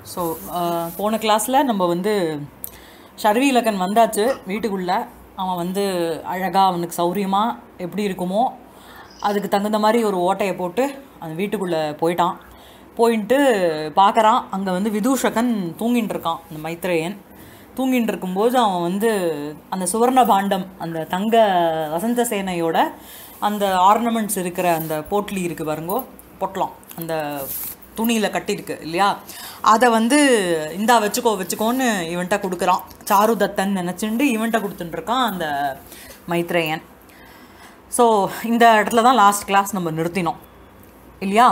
So போன கிளாஸில் நம்ம வந்து ஷர்வி இலக்கன் வந்தாச்சு வீட்டுக்குள்ளே அவன் வந்து அழகாக அவனுக்கு சௌரியமாக எப்படி இருக்குமோ அதுக்கு தகுந்த மாதிரி ஒரு ஓட்டையை போட்டு அந்த வீட்டுக்குள்ளே போயிட்டான் போயின்ட்டு பார்க்குறான் அங்கே வந்து விதூஷகன் தூங்கிட்டு இருக்கான் அந்த மைத்ரேயன் தூங்கிட்டு இருக்கும்போது அவன் வந்து அந்த சுவர்ண பாண்டம் அந்த தங்க வசந்த சேனையோட அந்த ஆர்னமெண்ட்ஸ் இருக்கிற அந்த போட்லி இருக்குது பாருங்கோ பொட்டலம் அந்த துணியில் கட்டியிருக்கு இல்லையா அதை வந்து இந்தா வச்சுக்கோ வச்சுக்கோன்னு இவன்கிட்ட கொடுக்குறான் சாருதத்தன் நினச்சிண்டு இவன்கிட்ட கொடுத்துட்டுருக்கான் அந்த மைத்ரேயன் ஸோ இந்த இடத்துல தான் லாஸ்ட் கிளாஸ் நம்ம நிறுத்தினோம் இல்லையா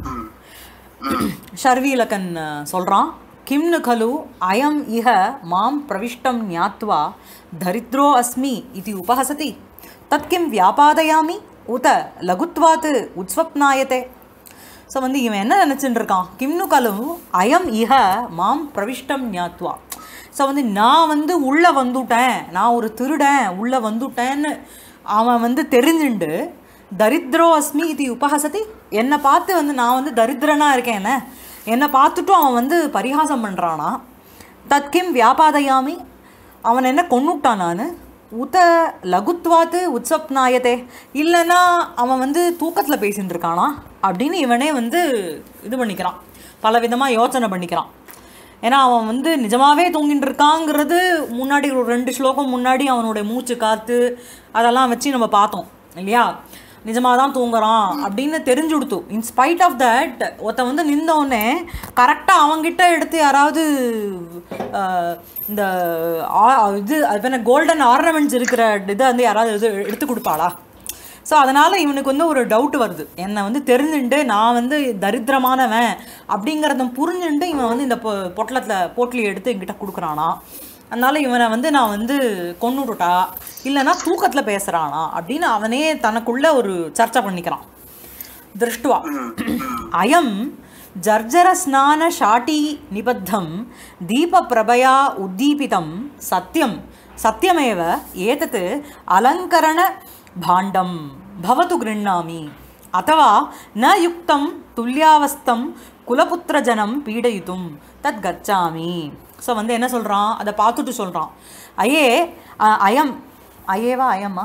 ஷர்வீலகன் சொல்கிறான் கிம்னு கலு அயம் இஹ மாம் பிரவிஷ்டம் ஞாத்வா தரித்ரோ அஸ்மி இது உபஹசதி தத் கிம் வியாபாதயாமி உத லகுத்வாத் உத்ஸ்வப்னாயத்தே ஸோ வந்து இவன் என்ன நினச்சிட்டு இருக்கான் கிம்னு கலு அயம் இஹ மாம் பிரவிஷ்டம் ஞாத்வா ஸோ வந்து நான் வந்து உள்ளே வந்துட்டேன் நான் ஒரு திருடன் உள்ளே வந்துட்டேன்னு அவன் வந்து தெரிஞ்சுண்டு தரித்ரோ அஸ்மி இது உபஹசதி என்னை பார்த்து வந்து நான் வந்து தரித்திரனாக இருக்கேன் என்ன என்னை பார்த்துட்டும் அவன் வந்து பரிகாசம் பண்ணுறானா தத்கிம் வியாபாதையாமி அவன் என்ன கொன்னுட்டான் நான் உத லகுத்வாத்து உத்சப்னாயத்தே இல்லைன்னா அவன் வந்து தூக்கத்தில் பேசின்னு இருக்கானா அப்படின்னு இவனே வந்து இது பண்ணிக்கிறான் பல விதமாக யோசனை பண்ணிக்கிறான் ஏன்னா அவன் வந்து நிஜமாவே தூங்கிட்டு இருக்காங்கிறது முன்னாடி ஒரு ரெண்டு ஸ்லோகம் முன்னாடி அவனுடைய மூச்சு காத்து அதெல்லாம் வச்சு நம்ம பார்த்தோம் இல்லையா நிஜமாக தான் தூங்குறான் அப்படின்னு தெரிஞ்சு கொடுத்து இன்ஸ்பைட் ஆஃப் தட் ஒருத்த வந்து நின்றவுடனே கரெக்டாக அவங்கிட்ட எடுத்து யாராவது இந்த இது அது பேர் கோல்டன் ஆர்னமெண்ட்ஸ் இருக்கிற இதை வந்து யாராவது இது எடுத்து கொடுப்பாளா ஸோ அதனால் இவனுக்கு வந்து ஒரு டவுட் வருது என்னை வந்து தெரிஞ்சுட்டு நான் வந்து தரித்திரமானவன் அப்படிங்கிறத புரிஞ்சுட்டு இவன் வந்து இந்த பொ பொட்டலத்தில் போட்லி எடுத்து என்கிட்ட கொடுக்குறானா அதனால் இவனை வந்து நான் வந்து கொண்டுட்டா இல்லைன்னா தூக்கத்தில் பேசுகிறானா அப்படின்னு அவனே தனக்குள்ள ஒரு சர்ச்சை பண்ணிக்கிறான் திருஷ்டுவா அயம் ஜர்ஜர ஸ்நான ஷாட்டி நிபத்தம் தீப பிரபயா உத்தீபிதம் சத்தியம் சத்தியமேவ ஏதத் அலங்கரண பாண்டம் பவத்து கிருண்ணாமி அத்தவா ந யுக்தம் துல்லியாவஸ்தம் குலபுத்திரஜனம் பீடயித்தும் தத் கச்சாமி ஸோ வந்து என்ன சொல்கிறான் அதை பார்த்துட்டு சொல்கிறான் ஐயே அயம் ஐயேவா அயம்மா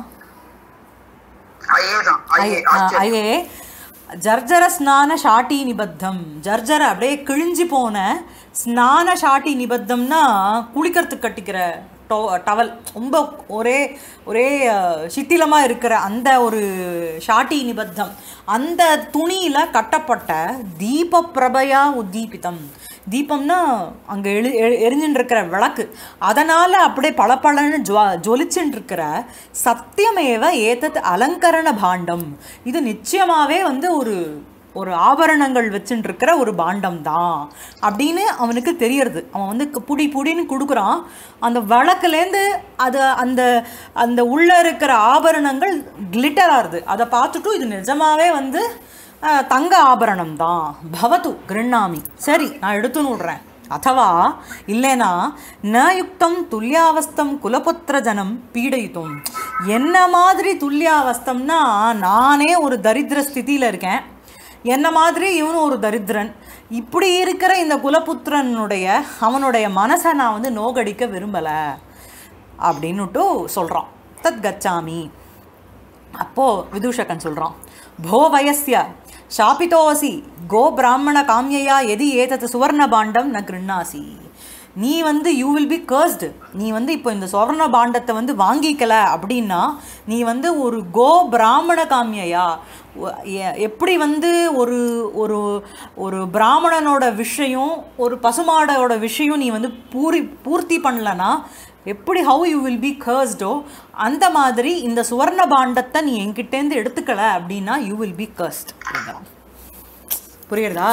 ஐயே ஜர்ஜர ஸ்நான ஷாட்டி நிபத்தம் ஜர்ஜர அப்படியே கிழிஞ்சு போன ஸ்நான ஷாட்டி நிபத்தம்னா குளிக்கிறதுக்கு கட்டிக்கிற டோ டவல் ரொம்ப ஒரே ஒரே சித்திலமாக இருக்கிற அந்த ஒரு ஷாட்டி நிபத்தம் அந்த துணியில் கட்டப்பட்ட தீப பிரபையா உத்தீபிதம் தீபம்னா அங்கே எழு எரிஞ்சுட்டு இருக்கிற விளக்கு அதனால் அப்படியே பளபளன்னு ஜுவா ஜொலிச்சுட்டு இருக்கிற சத்தியமேவ ஏத்தத் அலங்கரண பாண்டம் இது நிச்சயமாகவே வந்து ஒரு ஒரு ஆபரணங்கள் வச்சுட்டு இருக்கிற ஒரு பாண்டம் தான் அப்படின்னு அவனுக்கு தெரியறது அவன் வந்து புடி புடின்னு கொடுக்குறான் அந்த வழக்குலேருந்து அது அந்த அந்த உள்ளே இருக்கிற ஆபரணங்கள் கிளிட்டராகுது அதை பார்த்துட்டும் இது நிஜமாகவே வந்து தங்க ஆபரணம் தான் பவத்து கிருண்ணாமி சரி நான் எடுத்துன்னு விட்றேன் அத்தவா இல்லைனா ந யுக்தம் துல்லியாவஸ்தம் குலபுத்திர ஜனம் பீடயித்தும் என்ன மாதிரி துல்லியாவஸ்தம்னா நானே ஒரு தரித்திர ஸ்திதியில் இருக்கேன் என்ன மாதிரி இவனும் ஒரு தரித்திரன் இப்படி இருக்கிற இந்த குலபுத்திரனுடைய அவனுடைய மனசை நான் வந்து நோகடிக்க விரும்பலை அப்படின்னுட்டு சொல்கிறான் தத் கச்சாமி அப்போது விதூஷகன் சொல்கிறான் போ வயசிய ஷாபிதோசி கோ பிராமண காமியா எதி ஏதத்து சுவர்ண பாண்டம் ந கிருண்ணாசி நீ வந்து யூ வில் பி கர்ஸ்டு நீ வந்து இப்போ இந்த சுவர்ண பாண்டத்தை வந்து வாங்கிக்கல அப்படின்னா நீ வந்து ஒரு கோ பிராமண காமியா எப்படி வந்து ஒரு ஒரு ஒரு பிராமணனோட விஷயம் ஒரு பசுமாடோட விஷயம் நீ வந்து பூரி பூர்த்தி பண்ணலன்னா எப்படி ஹவு யூ வில் பி கர்ஸ்டோ அந்த மாதிரி இந்த சுவர்ண பாண்டத்தை நீ என்கிட்டேருந்து எடுத்துக்கல அப்படின்னா யூ வில் பி கர்ஸ்ட் புரியுறதா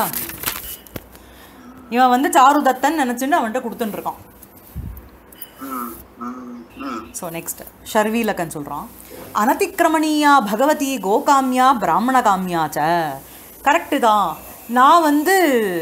இவன் வந்து சாருதத்தன் நினச்சின்னு அவன்கிட்ட கொடுத்துட்டுருக்கான் ஸோ நெக்ஸ்ட் ஷர்வீலக்கன் சொல்கிறான் அனதிக்கிரமணியா பகவதி கோகாமியா பிராமண காமியாச்ச கரெக்டு தான் நான் வந்து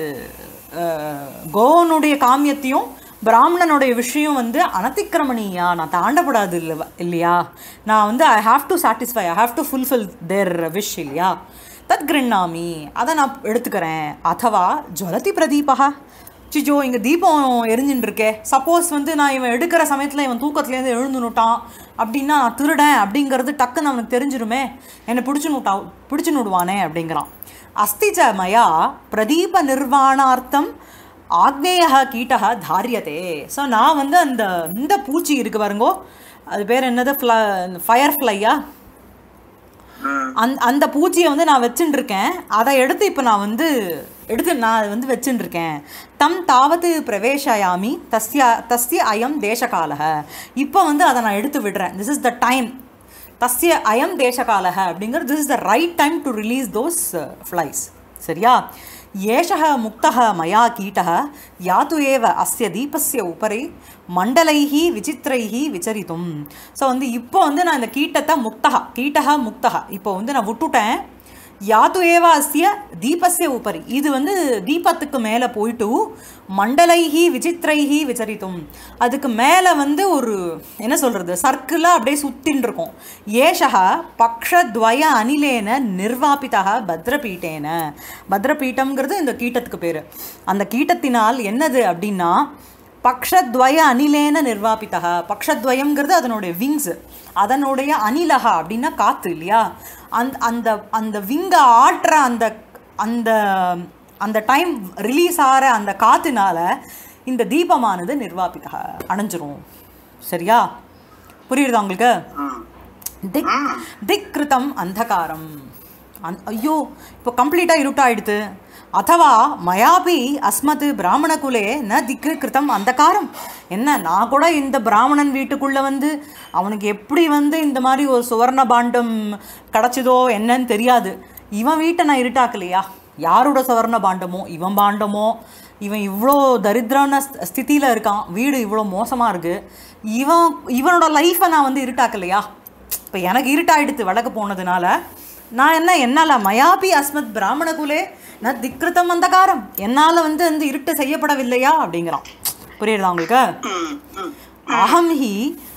கோவனுடைய காமியத்தையும் பிராமணனுடைய விஷயம் வந்து அனதிக்கிரமணியா நான் தாண்டப்படாது இல்லை இல்லையா நான் வந்து I have to satisfy I have to fulfil their wish இல்லையா தத் கிருண்ணாமி அதை நான் எடுத்துக்கிறேன் அதவா ஜுவலதி பிரதீபா சிச்சோ இங்கே தீபம் எரிஞ்சுட்டு இருக்கே சப்போஸ் வந்து நான் இவன் எடுக்கிற சமயத்தில் இவன் தூக்கத்துலேருந்து எழுந்துனுட்டான் அப்படின்னா நான் திருடேன் அப்படிங்கிறது டக்குன்னு அவனுக்கு தெரிஞ்சிருமே என்னை பிடிச்சு நுட்டா பிடிச்சு நுடுவானே அப்படிங்கிறான் அஸ்திச்ச மயா பிரதீப நிர்வாணார்த்தம் ஆக்னேய கீட்டக தாரியதே ஸோ நான் வந்து அந்த இந்த பூச்சி இருக்கு பாருங்கோ அது பேர் என்னது ஃப்ள ஃபயர் ஃப்ளையா ம். அந் அந்த பூச்சியை வந்து நான் வச்சுட்டு இருக்கேன் அதை எடுத்து இப்போ நான் வந்து எடுத்து நான் அது வந்து வச்சுட்டு இருக்கேன் தம் தாவது பிரவேசயாமி தஸ்ய தஸ்ய அயம் தேசகாலக இப்போ வந்து அதை நான் எடுத்து விடுறேன் திஸ் இஸ் த டைம் தஸ்ய அயம் தேசகாலக அப்படிங்கிறது this is the right time to release those flies சரியா ஏஷः முக்தः மயா கீட்டः யாத்து ஏவ அஸ்ய தீபஸ்ய உபரி மண்டலைः விசித்திரைः விசரித்தும் ஸோ வந்து இப்போ வந்து நான் இந்த கீட்டத்தை முக்தः கீட்டः முக்தः இப்போ வந்து நான் விட்டுட்டேன் யாத்து ஏவ அஸ்ய தீபஸ்ய உபரி இது வந்து தீபத்துக்கு மேலே போயிட்டு மண்டலைஹி விசித்திரைஹி விசரித்தும் அதுக்கு மேலே வந்து ஒரு என்ன சொல்கிறது சர்க்கிளாக அப்படியே சுத்தின்னு இருக்கும் ஏஷா பக்ஷத்வய அனிலேன நிர்வாபிதா பத்ரபீட்டேன பத்ரபீட்டம்ங்கிறது இந்த கீட்டத்துக்கு பேர் அந்த கீட்டத்தினால் என்னது அப்படின்னா பக்ஷத்வய அனிலேன நிர்வாபித்தக பக்ஷத்வயம்ங்கிறது அதனுடைய விங்ஸ் அதனுடைய அனிலகா அப்படின்னா காற்று இல்லையா அந்த அந்த அந்த விங்கை ஆட்டுற அந்த அந்த அந்த டைம் ரிலீஸ் ஆகிற அந்த காற்றுனால இந்த தீபமானது நிர்வாபித்தக அணைஞ்சிரும் சரியா புரியுறதா உங்களுக்கு ம். திக் திக் கிருதம் அந்தகாரம் அந் ஐயோ இப்போ கம்ப்ளீட்டாக இருட்டாயிடுது அதவா மயாபி அஸ்மத் பிராமணகுலே ந திக்கு கிருதம் அந்தகாரம் என்ன நான் கூட இந்த பிராமணன் வீட்டுக்குள்ளே வந்து அவனுக்கு எப்படி வந்து இந்த மாதிரி ஒரு சுவர்ண பாண்டம் கிடச்சிதோ என்னன்னு தெரியாது இவன் வீட்டை நான் இருட்டாக்கலையா யாரோட சுவர்ண பாண்டமோ இவன் பாண்டமோ இவன் இவ்வளோ தரித்திரான ஸ்திதியில் இருக்கான் வீடு இவ்வளோ மோசமாக இருக்குது இவன் இவனோட லைஃப்பை நான் வந்து இருட்டாக்கலையா இப்போ எனக்கு இருட்டாயிடுத்து வழக்கு போனதுனால நான் என்ன என்னால் மயாபி அஸ்மத் பிராமணகுலே நான் திக்ருத்தம் அந்தகாரம் என்னால் வந்து அந்த இருட்டு செய்யப்படவில்லையா அப்படிங்கிறான் புரியுதா உங்களுக்கு ம். ம். அகம் ஹி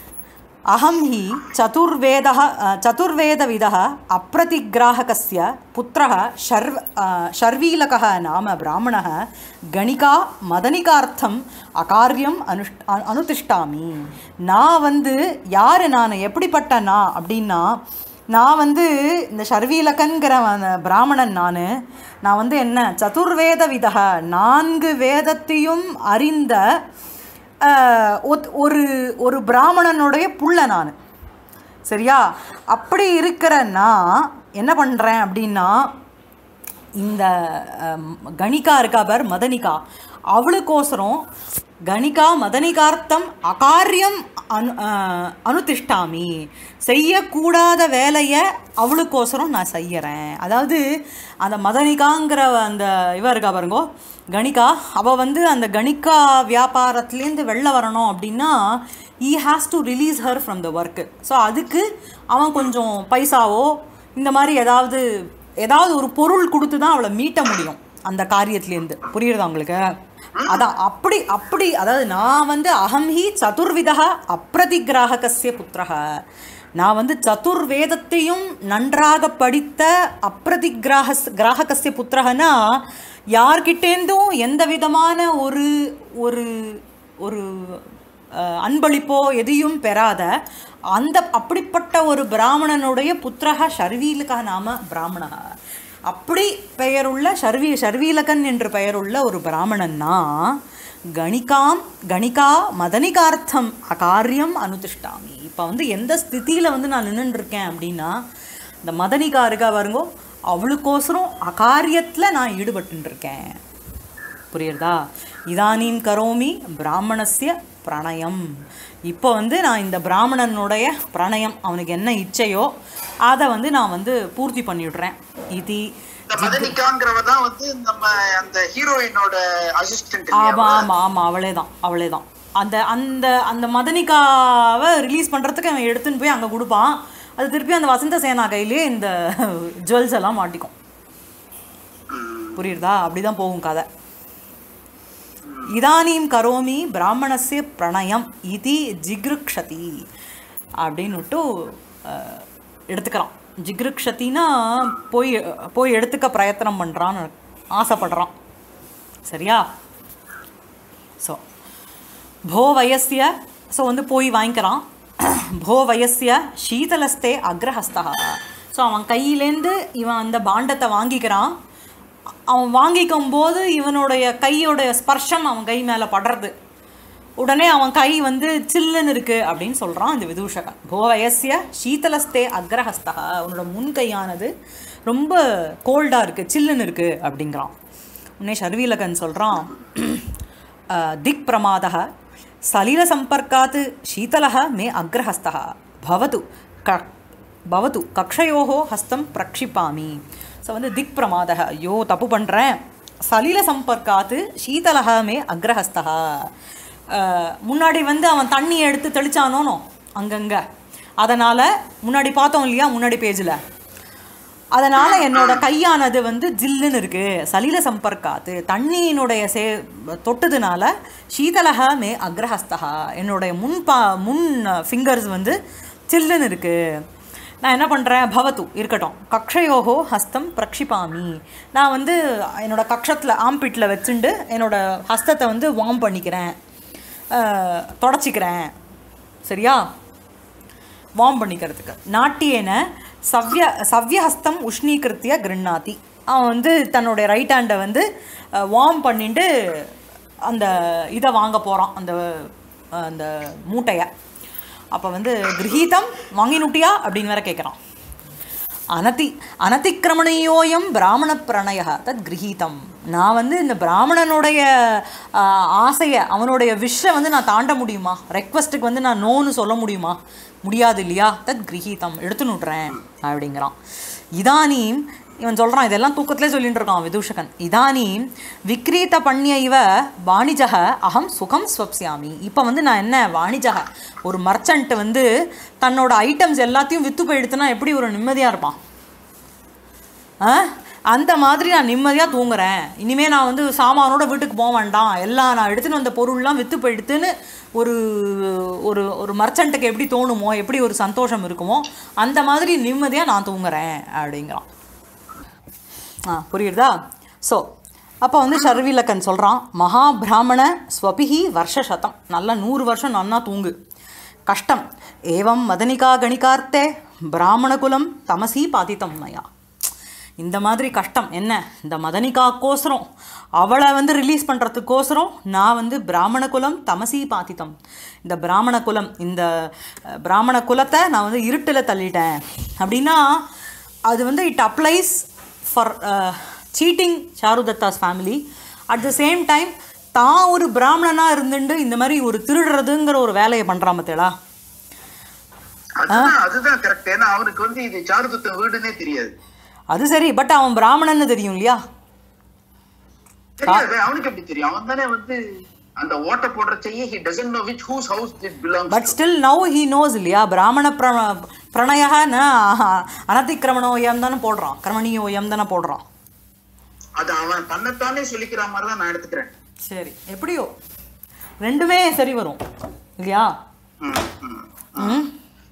அகம் ஹி சதுர்வேதः चतुर्वेदविदः अप्रतिग्राहकस्य पुत्रः शर्व शर्वीलकः नाम ब्राह्मणः गणिका மதனிகார்த்தம் அகாரியம் அனுஷ் அ- அனுதிஷ்டாமி நான் வந்து யார் நான் எப்படிப்பட்ட நான் அப்படின்னா நான் வந்து இந்த ஷர்வீலகன்கிற அந்த பிராமணன் நான் நான் வந்து என்ன சதுர்வேத விதக நான்கு வேதத்தையும் அறிந்த ஆஹ், ஒத்- ஒரு ஒரு பிராமணனுடைய புள்ள நான் சரியா அப்படி இருக்கிற நான் என்ன பண்ணுறேன் அப்படின்னா இந்த அம், கணிகா இருக்கா பார் மதனிகா அவளுக்கோசரம் கணிகா மதனிகார்த்தம் அகாரியம் அனு அஹ், அனுதிஷ்டாமி செய்யக்கூடாத வேலையை அவளுக்கோசரம் நான் செய்யறேன் அதாவது அந்த மதனிகாங்கிற அந்த இவ இருக்கா பாருங்கோ கணிகா அவள் வந்து அந்த கணிகா வியாபாரத்துலேருந்து வெளில வரணும் அப்படின்னா he has to release her from the work so அதுக்கு அவன் கொஞ்சம் பைசாவோ இந்த மாதிரி ஏதாவது ஏதாவது ஒரு பொருள் கொடுத்து தான் அவளை மீட்ட முடியும் அந்த காரியத்துலேருந்து புரியுறதா உங்களுக்கு அதான் அப்படி அப்படி அதாவது நான் வந்து அகம்ஹி சதுர்விதா அப்பிரதிகிராகசிய புத்திரக நான் வந்து சதுர்வேதத்தையும் நன்றாக படித்த அப்பிரதிகிராக கிராகசிய புத்திரகனா யார்கிட்டேருந்தும் எந்த விதமான ஒரு ஒரு ஒரு அஹ், அன்பளிப்போ எதையும் பெறாத அந்த அப்படிப்பட்ட ஒரு பிராமணனுடைய புத்திரக ஷர்வீலக நாம பிராமணக அப்படி பெயருள்ள ஷர்வீ ஷர்வீலகன் என்று பெயருள்ள ஒரு பிராமணன்னா கணிகாம் கணிகா மதனிகார்த்தம் அகாரியம் அனுதிஷ்டாமி இப்போ வந்து எந்த ஸ்திதியில் வந்து நான் நின்னுட்டு இருக்கேன் அப்படின்னா இந்த மதனிகா இருக்கா பாருங்கோ அவளுக்கோசரம் அகாரியத்தில் நான் ஈடுபட்டு இருக்கேன் புரியுறதா இதானீம் கரோமி பிராமணஸ்ய பிரணயம் இப்போ வந்து நான் இந்த பிராமணனுடைய பிரணயம் அவனுக்கு என்ன இச்சையோ அதை வந்து நான் வந்து பூர்த்தி பண்ணிவிடுறேன் இது இந்த மதனிகாங்கிறவ தான் வந்து நம்ம அந்த ஹீரோயினோட அசிஸ்டன்ட் ஆமாம் ஆமாம் ஆமாம் அவளே தான் அவளே தான் அந்த அந்த அந்த மதனிகாவை ரிலீஸ் பண்ணுறதுக்கு அவன் எடுத்துன்னு போய் அங்கே கொடுப்பான் அது திருப்பி அந்த வசந்த சேனா கையிலே இந்த ஜுவல்ஸ் எல்லாம் மாட்டிக்கும் புரியுறதா அப்படிதான் போகும் கதை இதானீம் கரோமி பிராமணஸ்ய பிரணயம் இது ஜிக்ருக்ஷதி அப்படின்னுட்டு அஹ், எடுத்துக்கிறான் ஜிக்ருக்ஷத்தினா போய் போய் எடுத்துக்க பிரயத்தனம் பண்ணுறான்னு ஆசைப்படுறான் சரியா ஸோ போ வயசிய ஸோ வந்து போய் வாங்கிக்கிறான் போ வயசிய சீதலஸ்தே அக்ரஹஸ்தா ஸோ அவன் கையிலேருந்து இவன் அந்த பாண்டத்தை வாங்கிக்கிறான் அவன் வாங்கிக்கும் போது இவனுடைய கையோடைய ஸ்பர்ஷம் அவன் கை மேலே படுறது உடனே அவன் கை வந்து சில்லுன்னு இருக்கு அப்படின்னு சொல்கிறான் இந்த விதூஷகன் போ வயசிய சீதலஸ்தே அக்ரஹஸ்தா அவனோட முன் கையானது ரொம்ப கோல்டாக இருக்குது சில்லுன்னு இருக்குது அப்படிங்கிறான் உடனே ஷர்வீலகன் சொல்கிறான் திக் பிரமாதः सलिलसम्पर्कात् शीतलः मे अग्रहस्तः भवतु क भवतु கக்ஷயோகோ ஹஸ்தம் பிரக்ஷிப்பாமி ஸோ வந்து திக் பிரமாதக ஐயோ தப்பு பண்ணுறேன் சலில சம்பர்க்காத்து சீதலக மே அக்ரஹஸ்தா முன்னாடி வந்து அவன் தண்ணி எடுத்து தெளிச்சானோனோ அங்கங்கே அதனால் முன்னாடி பார்த்தோம் இல்லையா முன்னாடி பேஜில் அதனால் என்னோட கையானது வந்து ஜில்லுன்னு இருக்குது சலில சம்பர்க்காத்து தண்ணியினுடைய சே தொட்டதுனால சீதலக மே அக்ரஹஸ்தா என்னுடைய முன் பா முன் ஃபிங்கர்ஸ் வந்து சில்லுன்னு இருக்குது நான் என்ன பண்ணுறேன் பவத்து இருக்கட்டும் கக்ஷயோகோ ஹஸ்தம் பிரக்ஷிப்பாமி நான் வந்து என்னோட கக்ஷத்தில் ஆம்பிட்டில் வச்சுண்டு என்னோட ஹஸ்தத்தை வந்து வார்ம் பண்ணிக்கிறேன் அஹ், தொடச்சிக்கிறேன் சரியா வார்ம் பண்ணிக்கிறதுக்கு நாட்டியேன சவ்ய சவ்யஹஸ்தம் உஷ்ணீகிருத்திய கிருண்ணாதி அவன் வந்து தன்னுடைய ரைட் ஹேண்டை வந்து வார்ம் பண்ணிட்டு அந்த இதை வாங்க போகிறான் அந்த அஹ், அந்த மூட்டையை அப்போ வந்து கிரகீதம் வாங்கினுட்டியா அப்படின்னு வேற கேட்குறான் அனதி அனதிக்கிரமணியோயம் பிராமண பிரணய தத் கிரகீதம் நான் வந்து இந்த பிராமணனுடைய ஆஹ், ஆசையை அவனுடைய விஷை வந்து நான் தாண்ட முடியுமா ரெக்வஸ்ட்டுக்கு வந்து நான் நோன்னு சொல்ல முடியுமா முடியாது இல்லையா தத் கிரகீதம் எடுத்து நுட்றேன் அப்படிங்கிறான் இதானீம் இவன் சொல்கிறான் இதெல்லாம் தூக்கத்திலே சொல்லிட்டு இருக்கான் விதூஷகன் இதானீம் விக்ரீத பண்ணிய இவ வாணிஜக அகம் சுகம் ஸ்வப்சியாமி இப்போ வந்து நான் என்ன வாணிஜக ஒரு மர்ச்சன்ட் வந்து தன்னோட ஐட்டம்ஸ் எல்லாத்தையும் வித்து போயிடுத்துனா எப்படி ஒரு நிம்மதியாக இருப்பான் ஆ அந்த மாதிரி நான் நிம்மதியாக தூங்குறேன் இனிமேல் நான் வந்து சாமானோட வீட்டுக்கு போக வேண்டாம் எல்லாம் நான் எடுத்துன்னு வந்த பொருள்லாம் விற்று போயிடுத்துன்னு ஒரு ஒரு ஒரு மர்ச்சண்ட்டுக்கு எப்படி தோணுமோ எப்படி ஒரு சந்தோஷம் இருக்குமோ அந்த மாதிரி நிம்மதியாக நான் தூங்குறேன் அப்படிங்கிறான் ஆ புரியுறதா ஸோ அப்போ வந்து ஷர்விலக்கன் சொல்கிறான் மகாபிராமண ஸ்வபிஹி வருஷசதம் நல்லா நூறு வருஷம் நன்னா தூங்கு கஷ்டம் ஏவம் மதனிகா கணிகார்த்தே பிராமணகுலம் தமசி பாதித்தம் மயா இந்த மாதிரி கஷ்டம் என்ன இந்த மதனிகாக்கோசரம் அவளை வந்து ரிலீஸ் பண்ணுறதுக்கோசரம் நான் வந்து பிராமண குலம் தமசி பாத்தித்தம் இந்த பிராமண குலம் இந்த அஹ், பிராமண குலத்தை நான் வந்து இருட்டில் தள்ளிட்டேன் அப்படின்னா அது வந்து இட் அப்ளைஸ் ஃபார் சீட்டிங் சாருதத்தாஸ் family at the same time தான் ஒரு பிராமணனாக இருந்துட்டு இந்த மாதிரி ஒரு திருடுறதுங்கிற ஒரு வேலையை பண்ணுறான் பார்த்தேடா அதுதான் அதுதான் கரெக்ட் ஏன்னா அவனுக்கு வந்து இது சாருதத்தன் வீடுன்னே தெரியாது அது சரி பட் அவன் பிராமணன்னு தெரியும் இல்லையா தெரியாது அவனுக்கு எப்படி தெரியும் அவன் தானே வந்து அந்த ஓட்ட போடுறச்சையே he doesn't know which whose house it belongs but still now he knows இல்லையா பிராமண பிர பிரணய ந அனதிக்கிரமணோயம் தானே போடுறான் கிரமணியோயம் தானே போடுறான் அது அவன் தன்னைத்தானே சொல்லிக்கிற மாதிரி தான் நான் எடுத்துக்கிறேன் சரி எப்படியோ ரெண்டுமே சரி வரும் இல்லையா ம், ம். ம்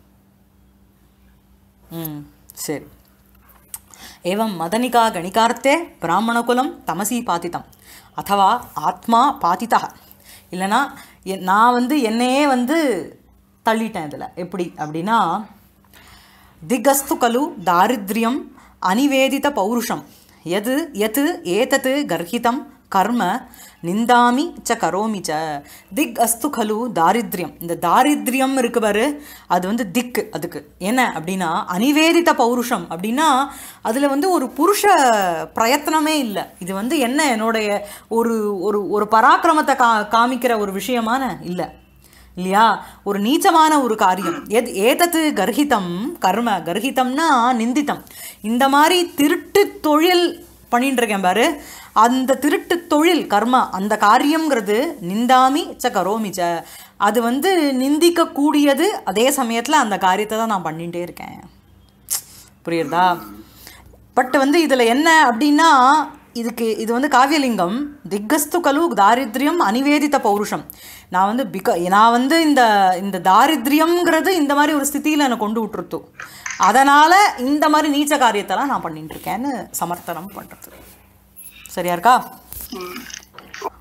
ம் சரி एवं मदनिका गणिकार्थे ब्राह्मणकुलं तमसी பாதித்தம் அथवा ஆத்மா பாதித்தா இல்லைனா எ- நான் வந்து என்னையே வந்து தள்ளிட்டேன் இதில் எப்படி அப்படின்னா திகஸ்து கலு தாரித்ரியம் அனிவேதித பௌருஷம் எது எது ஏதத் கர்ஹிதம் கர்ம நிந்தாமி ச கரோமி ச திக் அஸ்து கலு தாரித்ரியம் இந்த தாரித்ரியம் இருக்கு பாரு அது வந்து திக்கு அதுக்கு என்ன அப்படின்னா அனிவேதித பௌருஷம் அப்படின்னா அதில் வந்து ஒரு புருஷ பிரயத்தனமே இல்லை இது வந்து என்ன என்னுடைய ஒரு ஒரு ஒரு பராக்கிரமத்தை கா காமிக்கிற ஒரு விஷயமான இல்லை இல்லையா ஒரு நீச்சமான ஒரு காரியம் எத் ஏதத்து கர்ஹிதம் கர்ம கர்ஹிதம்னா நிந்தித்தம் இந்த மாதிரி திருட்டு தொழில் பண்ணிட்டு இருக்கேன் பாரு அந்த திருட்டு தொழில் கர்மா அந்த காரியம்ங்கிறது நிந்தாமி ச கரோமி ச அது வந்து நிந்திக்க கூடியது அதே சமயத்தில் அந்த காரியத்தை தான் நான் பண்ணிகிட்டே இருக்கேன் புரியுறதா பட் வந்து இதில் என்ன அப்படின்னா இதுக்கு இது வந்து காவியலிங்கம் திக்கஸ்து கலு தாரித்ரியம் அனிவேதித்த பௌருஷம் நான் வந்து பிக நான் வந்து இந்த இந்த தாரித்ரியம்ங்கிறது இந்த மாதிரி ஒரு ஸ்திதியில் என்னை கொண்டு விட்டுருத்து அதனால் இந்த மாதிரி நீச்ச காரியத்தெல்லாம் நான் பண்ணிட்டு இருக்கேன்னு சமர்த்தனம் பண்ணுறது சரியா இருக்கா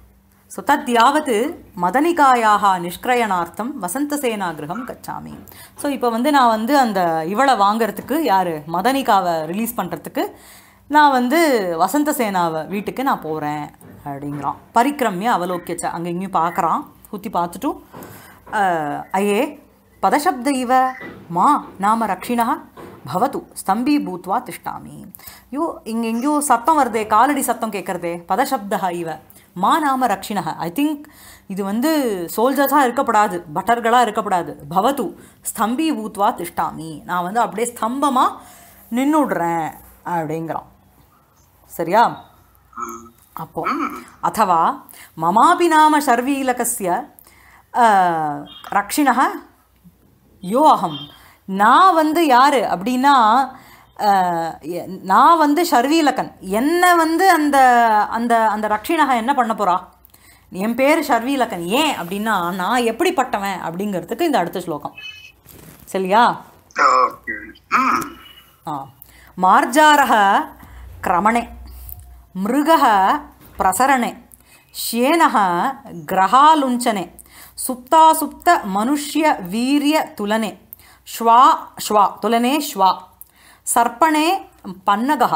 ஸோ தத் யாவத் மதனிகாயாக நிஷ்கிரயணார்த்தம் வசந்தசேனா கிரகம் கச்சாமி ஸோ இப்போ வந்து நான் வந்து அந்த இவளை வாங்குறதுக்கு யார் மதனிகாவை ரிலீஸ் பண்ணுறதுக்கு நான் வந்து வசந்தசேனாவை வீட்டுக்கு நான் போகிறேன் அப்படிங்கிறான் பரிக்கிரமிய அவலோக்கியச்ச அங்கே இங்கேயும் பார்க்குறான் குத்தி பார்த்துட்டு அஹ், ஐயே பதசப்த இவ மா நாம ரக்ஷிணா பவத்து ஸ்தம்பி பூத்வா திஷ்டாமி யோ இங்கே எங்கேயோ சத்தம் வருதே காலடி சத்தம் கேட்குறதே பதசப்தா இவ மா நாம ரக்ஷிணா ஐ திங்க் இது வந்து சோல்ஜர்ஸாக இருக்கப்படாது பட்டர்களாக இருக்கப்படாது பவத்து ஸ்தம்பி பூத்வா திஷ்டாமி நான் வந்து அப்படியே ஸ்தம்பமாக நின்றுடுறேன் அப்படிங்கிறான் சரியா அப்போ அத்தவா மமாபி நாம ஷர்வீலகஸ்ய ரக்ஷிணः யோ அகம் நான் வந்து யார் அப்படின்னா அஹ், எ- நான் வந்து ஷர்வீலகன் என்ன வந்து அந்த அந்த அந்த ரக்ஷிணக என்ன பண்ண போறா என் பேர் ஷர்வீலகன் ஏன் அப்படின்னா நான் எப்படிப்பட்டவன் அப்படிங்கிறதுக்கு இந்த அடுத்த ஸ்லோகம் சரியா ஓகே ம் ஆ மார்ஜாரः क्रमणे मृगः प्रसरणे श्येनः ग्रहालुञ्चने सुप्तासुप्तमनुष्यवीर्यतुलने श्वा श्वा तुलने श्वा सर्पणे पन्नगः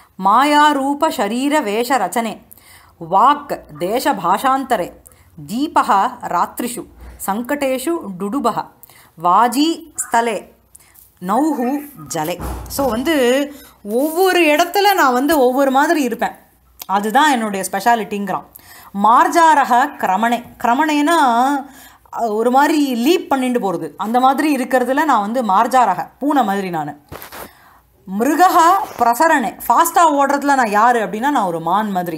मायारूपशरीरवेषरचने वाक् देशभाषान्तरे दीपः रात्रिषु सङ्कटेषु डुडुबः वाजी स्थले நௌஹு ஜலே ஸோ வந்து ஒவ்வொரு இடத்துல நான் வந்து ஒவ்வொரு மாதிரி இருப்பேன் அதுதான் என்னுடைய ஸ்பெஷாலிட்டிங்கிறான் மார்ஜாரக கிரமணே கிரமணேனா அஹ், ஒரு மாதிரி லீப் பண்ணிட்டு போகிறது அந்த மாதிரி இருக்கிறதுல நான் வந்து மார்ஜாரக பூனை மாதிரி நான் மிருகா பிரசரணே ஃபாஸ்ட்டாக ஓடுறதுல நான் யார் அப்படின்னா நான் ஒரு மான் மாதிரி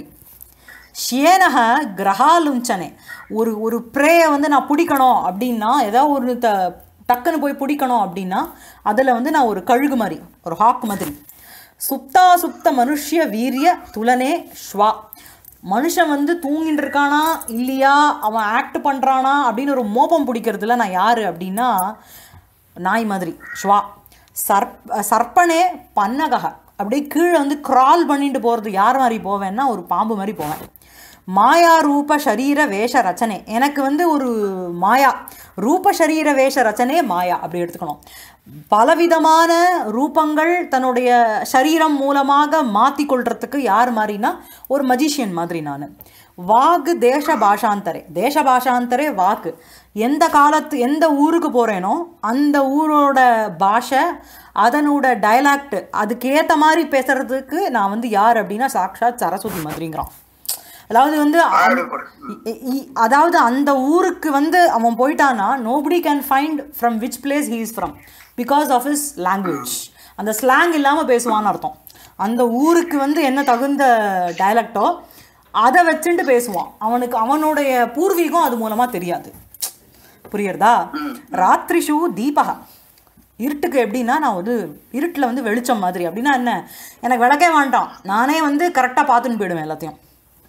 ஷியனக கிரகாலுஞ்சனே ஒரு ஒரு ப்ரேயை வந்து நான் பிடிக்கணும் அப்படின்னா ஏதாவது ஒரு த டக்குன்னு போய் பிடிக்கணும் அப்படின்னா அதில் வந்து நான் ஒரு கழுகு மாதிரி ஒரு ஹாக் மாதிரி சுப்தா சுப்த மனுஷ்ய வீரிய துலனே ஸ்வா மனுஷன் வந்து தூங்கிட்டு இருக்கானா இல்லையா அவன் ஆக்ட் பண்ணுறானா அப்படின்னு ஒரு மோப்பம் பிடிக்கிறதுல நான் யார் அப்படின்னா நாய் மாதிரி ஸ்வா சர்ப் சர்ப்பனே பன்னகக அப்படியே கீழே வந்து கிரால் பண்ணிட்டு போகிறது யார் மாதிரி போவேன்னா ஒரு பாம்பு மாதிரி போவேன் மாயா ரூப சரீர வேஷ ரச்சனை எனக்கு வந்து ஒரு மாயா ரூப சரீர வேஷ ரச்சனை மாயா அப்படி எடுத்துக்கணும் பலவிதமான ரூபங்கள் தன்னுடைய சரீரம் மூலமாக மாற்றி கொள்றதுக்கு யார் மாதிரினா ஒரு மஜிஷியன் மாதிரி நான் வாக்கு தேச பாஷாந்தரே தேச பாஷாந்தரே வாக்கு எந்த காலத்து எந்த ஊருக்கு போகிறேனோ அந்த ஊரோட பாஷை அதனோட டயலாக்ட் அதுக்கேற்ற மாதிரி பேசுறதுக்கு நான் வந்து யார் அப்படின்னா சாக்ஷாத் சரஸ்வதி மாதிரிங்கிறான் அதாவது வந்து அந்த- இ- இ- அதாவது அந்த ஊருக்கு வந்து அவன் போயிட்டானா nobody can find from which place he is from because of his language அந்த ஸ்லாங் இல்லாமல் பேசுவான்னு அர்த்தம் அந்த ஊருக்கு வந்து என்ன தகுந்த டயலக்டோ அதை வச்சுட்டு பேசுவான் அவனுக்கு அவனுடைய பூர்வீகம் அது மூலமாக தெரியாது புரியுறதா ராத்திரிஷு தீபகா இருட்டுக்கு எப்படின்னா நான் வந்து இருட்டில் வந்து வெளிச்சம் மாதிரி அப்படின்னா என்ன எனக்கு விளக்கே வேண்டாம் நானே வந்து கரெக்டாக பார்த்துன்னு போயிடுவேன் எல்லாத்தையும்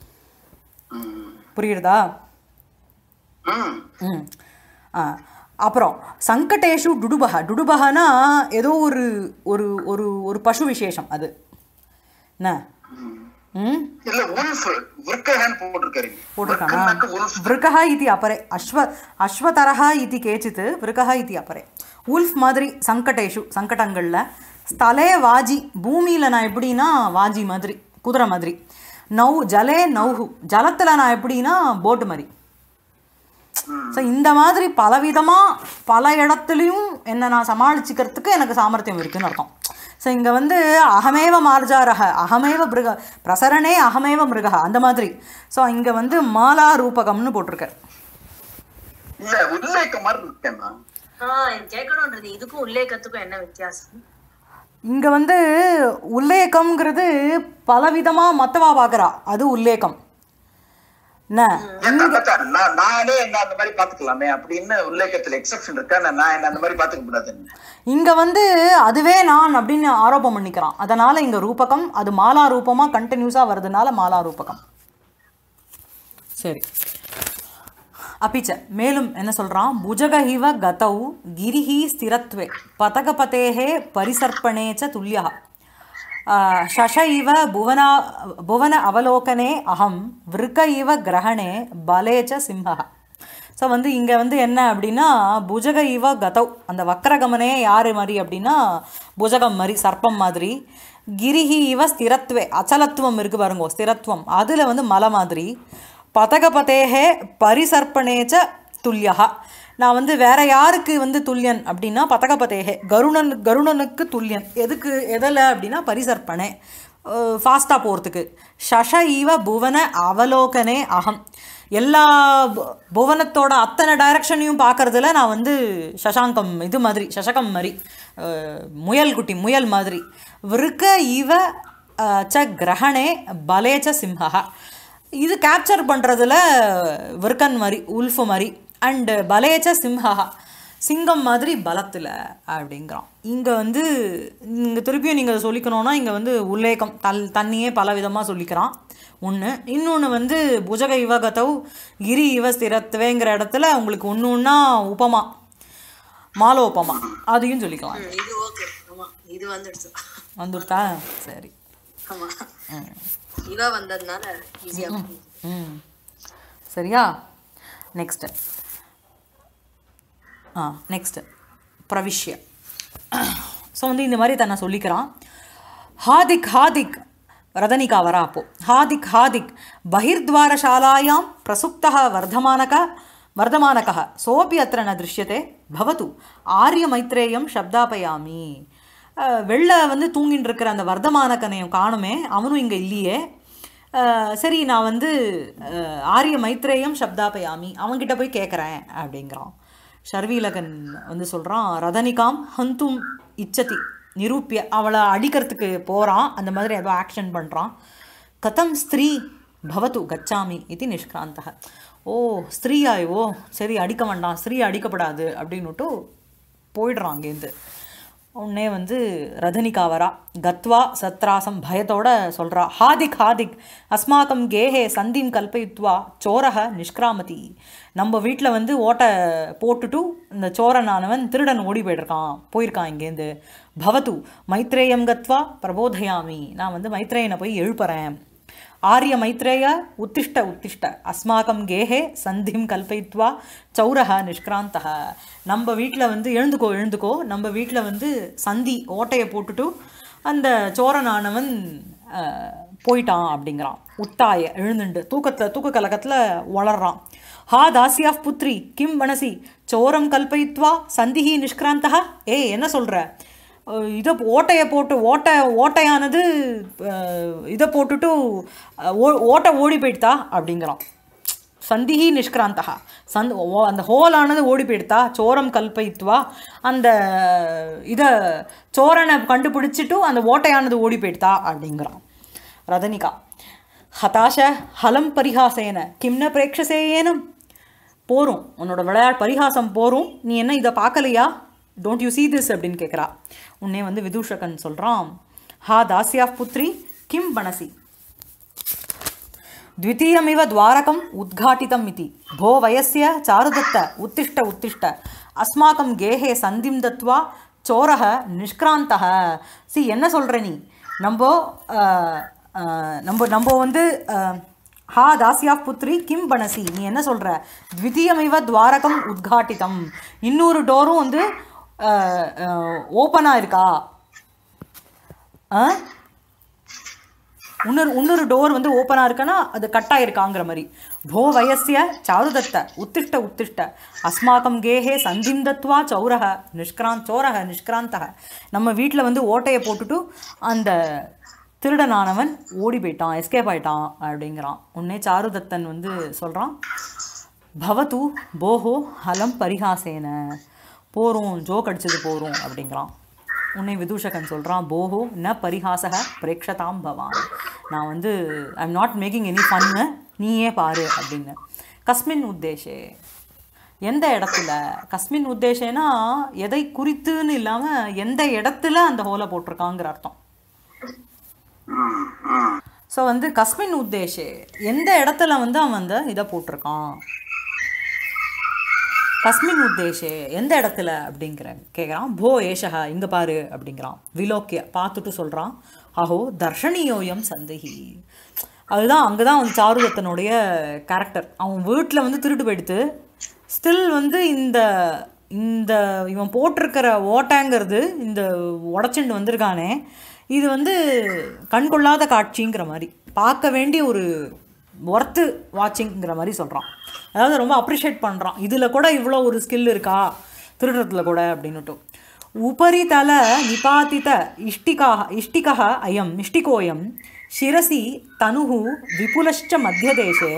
புரியுறதா ம் ம் ஆ அப்புறம் சங்கடேஷு டுடுபக டுடுபகனா ஏதோ ஒரு ஒரு ஒரு ஒரு பசு விசேஷம் அது என்ன ம் இல்ல உல்ஃப் விற்கஹன் போட்டிருக்காரு போட்டிருக்கானா விற்கனாக்கு உல்ஃப் விருக்கः इति अपरे अश्व अश्वतरः इति केचित् விருக்கः इति अपरे உல்ஃப் மாதிரி சங்கடேஷு சங்கடங்களில் ஸ்தலே வாஜி பூமியில் நான் எப்படின்னா வாஜி மாதிரி குதிரை மாதிரி நௌ ஜலே நௌஹு ஜலத்தில் நான் எப்படின்னா போட்டு மாதிரி ஸோ இந்த மாதிரி பலவிதமாக பல இடத்துலையும் என்னை நான் சமாளிச்சுக்கிறதுக்கு எனக்கு சாமர்த்தியம் இருக்குன்னு அர்த்தம் ஸோ இங்கே வந்து அகமேவ மார்ஜாரக அகமேவ மிருக பிரசரணே அகமேவ மிருக அந்த மாதிரி ஸோ இங்கே வந்து மாலா ரூபகம்னு போட்டிருக்காரு இல்ல உல்லேக்க மாதிரி இருக்கேன்னா ஆஹ் கேட்கணும்ன்றது இதுக்கும் உல்லேகத்துக்கும் என்ன வித்தியாசம் இங்கே வந்து உல்லேகம்ங்கிறது பலவிதமாக மற்றவா பார்க்குறா அது உல்லேகம் என்ன ஏன் தங்கச்சா, நான் நானே என்ன அந்த மாதிரி பாத்துக்கலாமே அப்படின்னு உல்லேக்கத்துல எக்ஸெப்ஷன் இருக்கா நான் நான் என்ன அந்த மாதிரி பாத்துக்க கூடாதுன்னு இங்கே வந்து அதுவே நான் அப்படின்னு ஆரோபம் பண்ணிக்கிறான் அதனால் இங்கே ரூபகம் அது மாலா ரூபமாக கண்டினியூஸாக வருதுனால மாலா ரூபகம் சரி அப்பிச்ச மேலும் என்ன சொல்கிறான் புஜகஹிவ கதௌ கிரிஹி ஸ்திரத்வே பதகபதேஹே பரிசர்ப்பணே ச துல்லியா ஆஹ், சஷ இவ புவனா புவன அவலோகனே அகம் விருக்க இவ கிரகணே பலேச்ச சிம்ஹா ஸோ வந்து இங்கே வந்து என்ன அப்படின்னா புஜக இவ கதவ் அந்த வக்கரகமனே யார் மாதிரி அப்படின்னா புஜகம் மாதிரி சர்ப்பம் மாதிரி கிரிஹி இவ ஸ்திரத்வே அச்சலத்துவம் இருக்கு பாருங்க ஸ்திரத்துவம் அதில் வந்து மலை மாதிரி பதகபதேகே பரிசர்ப்பணேச்ச துல்லியா நான் வந்து வேற யாருக்கு வந்து துல்லியன் அப்படின்னா பதகபதேகே கருணன் கருணனுக்கு துல்லியன் எதுக்கு எதில் அப்படின்னா பரிசர்ப்பணே ஃபாஸ்ட்டாக போகிறதுக்கு ஷஷ இவ புவன அவலோகனே அகம் எல்லா பு- புவனத்தோட அத்தனை டைரக்ஷனையும் பார்க்கறதுல நான் வந்து சசாங்கம் இது மாதிரி சசகம் மாதிரி அஹ், முயல் குட்டி முயல் மாதிரி விருக்க இவ அஹ், ச கிரகணே பலேச்ச சிம்ஹா இது கேப்சர் பண்ணுறதுல விற்கன் மாதிரி உல்ஃபு மாதிரி அண்டு பலேச்ச சிம்ஹா சிங்கம் மாதிரி பலத்தில் அப்படிங்கிறான் இங்கே வந்து இங்கே திருப்பியும் நீங்கள் சொல்லிக்கணும்னா இங்கே வந்து உல்லேகம் தல் தண்ணியே பல விதமாக சொல்லிக்கிறான் ஒன்று இன்னொன்று வந்து புஜக இவகதவ் கிரி இவ ஸ்திரத்துவேங்கிற இடத்துல உங்களுக்கு ஒன்று ஒன்றா உபமா மாலோபமா அதையும் சொல்லிக்கலாம் ம், இது ஓகே ஆமா இது வந்துடுச்சு வந்துட்டா சரி ஆமா இவ வந்ததுனால ஈஸியா ம் சரியா நெக்ஸ்ட்டு ஆ நெக்ஸ்ட்டு பிரவிஷ்ய ஸோ வந்து இந்த மாதிரி தன்னை சொல்லிக்கிறான் ஹாதிக் ஹாதிக் ரதனிகா வரா அப்போ ஹாதிக் ஹாதிக் பகிர்த்வாரசாலாயாம் பிரசுப்தः வர்धमानक வர்धमानकः सोऽपि अत्र न दृश्यते भवतु ஆரியமைத்ரேயம் சப்தாபயாமி அஹ், வெளில வந்து தூங்கிட்டு இருக்கிற அந்த வர்த்தமானக்கனையும் காணுமே அவனும் இங்கே இல்லையே அஹ், சரி நான் வந்து அஹ், ஆரிய மைத்ரேயம் சப்தாபயாமி அவன்கிட்ட போய் கேட்குறேன் அப்படிங்கிறான் ஷர்வீலகன் வந்து சொல்கிறான் ரதனிகாம் ஹந்தும் இச்சதி நிரூபிய அவளை அடிக்கிறதுக்கு போகிறான் அந்த மாதிரி ஏதோ ஆக்ஷன் பண்ணுறான் கதம் ஸ்திரீ பவத்து கச்சாமி இது நிஷ்கிராந்தக ஓ ஸ்திரீயா ஓ சரி அடிக்க வேண்டாம் ஸ்திரீ அடிக்கப்படாது அப்படின்னுட்டு போயிடுறான் அங்கேருந்து உடனே வந்து ரதனிகா வரா கத்வா சத்ராசம் பயத்தோட சொல்கிறா ஹாதிக் ஹாதிக் அஸ்மாக்கம் கேஹே சந்திம் கல்பயித்வா சோரக நிஷ்கிராமதி நம்ம வீட்டில் வந்து ஓட்டை போட்டுட்டு இந்த சோரனானவன் திருடன் ஓடி போயிட்டிருக்கான் போயிருக்கான் இங்கேருந்து பவத்து மைத்ரேயம் கத்வா பிரபோதயாமி நான் வந்து மைத்ரேயனை போய் எழுப்புறேன் ஆரிய மைத்ரேய உத்திஷ்ட உத்திஷ்ட அஸ்மாக்கம் கேஹே சந்திம் கல்பயித்வா சௌரஹ நிஷ்கிராந்தக நம்ம வீட்டில் வந்து எழுந்துக்கோ எழுந்துக்கோ நம்ம வீட்டில் வந்து சந்தி ஓட்டையை போட்டுட்டு அந்த சோரனானவன் அஹ், போயிட்டான் அப்படிங்கிறான் உத்தாய எழுந்துண்டு தூக்கத்தில் தூக்க கலக்கத்தில் வளர்றான் ஹா தாசியா புத்ரி கிம் மனசி சோரம் கல்பயித்வா சந்திஹி நிஷ்கிராந்தக ஏய் என்ன சொல்கிற அஹ் இதை ஓட்டையை போட்டு ஓட்டை ஓட்டையானது அஹ் இதை போட்டுட்டு அஹ் ஓ- ஓட்டை ஓடி போயிடுதா அப்படிங்கிறான் சந்திஹி நிஷ்கிராந்தகா சந்த் ஓ- அந்த ஹோலானது ஓடி போயிடுதா சோரம் கல்பயித்வா அந்த இதை சோரனை கண்டுபிடிச்சிட்டு அந்த ஓட்டையானது ஓடி போயிடுதா அப்படிங்கிறான் ரதனிகா ஹதாஷ ஹலம் பரிஹாசேன கிம்ன பிரேக்ஷசேயேனம் போரும் உன்னோட விளையாட் பரிகாசம் போரும் நீ என்ன இதை பார்க்கலையா டோன்ட் யூ see திஸ் அப்படின்னு கேட்குறா உன்னே வந்து விதூஷகன் சொல்கிறான் ஹா தாஸ்யா புத்ரி கிம் பனசி द्वितीयमिव द्वारकम् उद्घाटितम् इति भो वयस्य चारुदत्त उत्तिष्ठ उत्तिष्ठ अस्माकं गेहे सन्धिं दत्वा चोरः நிஷ்கிராந்தக சி என்ன சொல்கிற நீ நம்ம அஹ், அஹ், நம்ம நம்ம வந்து அஹ், ஹா தாசியா புத்ரி கிம் பனசி நீ என்ன சொல்கிற த்விதீயமிவ துவாரகம் உத்காட்டிதம் இன்னொரு டோரும் வந்து ஓப்பனாக இருக்கா ஆ இன்னொரு இன்னொரு டோர் வந்து ஓப்பனாக இருக்குன்னா அது கட்டாக இருக்காங்கிற மாதிரி போ வயசிய சாருதத்த உத்திஷ்ட உத்திஷ்ட அஸ்மாக்கம் கேஹே சந்திந்தத்வா சௌரக நிஷ்கிராந்த் சோரக நிஷ்கிராந்தக நம்ம வீட்டில் வந்து ஓட்டையை போட்டுட்டு அந்த திருடனானவன் ஓடி போயிட்டான் எஸ்கேப் ஆயிட்டான் அப்படிங்கிறான் உடனே சாருதத்தன் வந்து சொல்கிறான் பவத்து போஹோ ஹலம் பரிகாசேன போகிறோம் ஜோக் அடிச்சது போகிறோம் அப்படிங்கிறான் உன்னை விதூஷகன் சொல்கிறான் போஹோ ந பரிகாசக பிரேக்ஷதாம் பவான் நான் வந்து I am not making any fun நீயே பாரு அப்படின்னு கஸ்மின் உத்தேஷே எந்த இடத்துல கஸ்மின் உத்தேசேனா எதை குறித்துன்னு இல்லாமல் எந்த இடத்துல அந்த ஹோலை போட்டிருக்காங்கிற அர்த்தம் ம், ம். ஸோ வந்து கஸ்மின் உத்தேஷே எந்த இடத்துல வந்து அவன் வந்து இதை போட்டிருக்கான் கஸ்மின் உத்தேஷே எந்த இடத்துல அப்படிங்கிற கேட்குறான் போ ஏஷகா இங்கே பாரு அப்படிங்கிறான் விலோக்கிய பார்த்துட்டு சொல்கிறான் அஹோ தர்ஷனியோயம் சந்தகி அதுதான் அங்கே தான் வந்து சாருதத்தனுடைய கேரக்டர் அவன் வீட்டில் வந்து திருட்டு போயிடுத்து ஸ்டில் வந்து இந்த இந்த இவன் போட்டிருக்கிற ஓட்டைங்கிறது இந்த உடச்சிண்டு வந்திருக்கானே இது வந்து கண்கொள்ளாத காட்சிங்கிற மாதிரி பார்க்க வேண்டிய ஒரு ஒர்த்து வாட்சிங்கிற மாதிரி சொல்கிறான் அதாவது ரொம்ப அப்ரிஷியேட் பண்ணுறான் இதில் கூட இவ்வளோ ஒரு ஸ்கில் இருக்கா திருடுறதுல கூட அப்படின்னுட்டு உபரிதல நிபாதித இஷ்டிகா இஷ்டிகா அயம் இஷ்டிகோயம் शिरसि तनुः विपुलश्च मध्यदेशे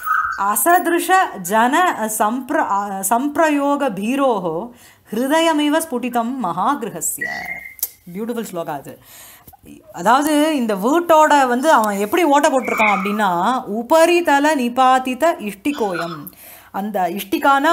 असदृश जन सम्प्र सम्प्रयोगभीरोः ஹிருதயமிவ ஸ்புட்டிதம் மகாகிரகஸ்ய பியூட்டிஃபுல் ஸ்லோகா அது அதாவது இந்த வீட்டோட வந்து அவன் எப்படி ஓட்ட போட்டிருக்கான் அப்படின்னா உபரிதல நிபாதித இஷ்டிகோயம் அந்த இஷ்டிகானா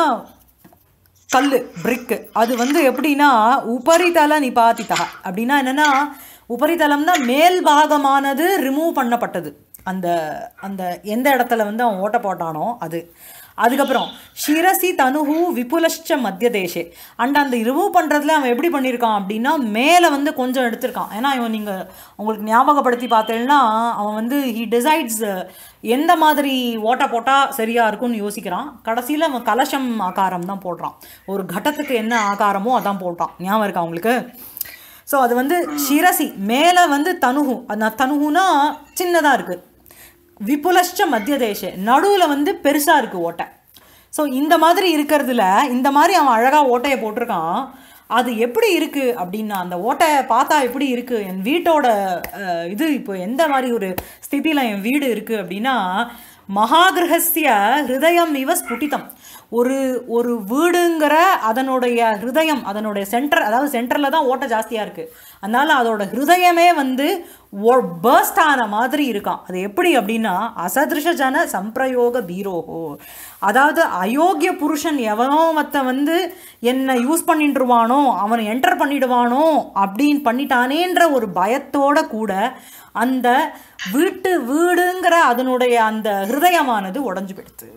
கல் பிரிக்கு அது வந்து எப்படின்னா உபரிதல நிபாதிதா அப்படின்னா என்னென்னா உபரிதலம்னா மேல் பாகமானது ரிமூவ் பண்ணப்பட்டது அந்த அந்த எந்த இடத்துல வந்து அவன் ஓட்ட போட்டானோ அது அதுக்கப்புறம் ஷிரசி தனுஹு விபுலஷ்ச மத்திய தேசே அண்ட் அந்த ரிமூவ் பண்ணுறதுல அவன் எப்படி பண்ணியிருக்கான் அப்படின்னா மேலே வந்து கொஞ்சம் எடுத்திருக்கான் ஏன்னா இவன் நீங்கள் உங்களுக்கு ஞாபகப்படுத்தி பார்த்தேன்னா அவன் வந்து ஹி டிசைட்ஸ் எந்த மாதிரி ஓட்ட போட்டால் சரியாக இருக்கும்னு யோசிக்கிறான் கடைசியில் அவன் கலசம் ஆகாரம் தான் போடுறான் ஒரு கட்டத்துக்கு என்ன ஆகாரமோ அதான் போட்டான் ஞாபகம் இருக்கா அவங்களுக்கு ஸோ அது வந்து ஷிரசி மேலே வந்து தனுகு அந்த தனுகுனா சின்னதாக இருக்குது விபுலஷ்ட மத்திய தேச நடுவில் வந்து பெருசாக இருக்குது ஓட்டை ஸோ இந்த மாதிரி இருக்கிறதுல இந்த மாதிரி அவன் அழகாக ஓட்டையை போட்டிருக்கான் அது எப்படி இருக்குது அப்படின்னா அந்த ஓட்டையை பார்த்தா எப்படி இருக்குது என் வீட்டோட அஹ், இது இப்போ எந்த மாதிரி ஒரு ஸ்திதியில் என் வீடு இருக்குது அப்படின்னா மகாகிரகஸ்ய ஹிருதயம் இவ ஸ்புட்டிதம் ஒரு ஒரு வீடுங்கிற அதனுடைய ஹிருதயம் அதனுடைய சென்டர் அதாவது சென்டரில் தான் ஓட்டை ஜாஸ்தியாக இருக்குது அதனால் அதோட ஹிருதயமே வந்து பேர்ஸ்ட் ஆன மாதிரி இருக்கான் அது எப்படி அப்படின்னா அசதிருஷ ஜன சம்பிரயோக பீரோஹோ அதாவது அயோக்கிய புருஷன் எவனோ மத்த வந்து என்னை யூஸ் பண்ணிட்டுருவானோ அவனை என்டர் பண்ணிடுவானோ அப்படின்னு பண்ணிட்டானேன்ற ஒரு பயத்தோட கூட அந்த வீட்டு வீடுங்கிற அதனுடைய அந்த ஹிருதயமானது உடஞ்சு போயிடுது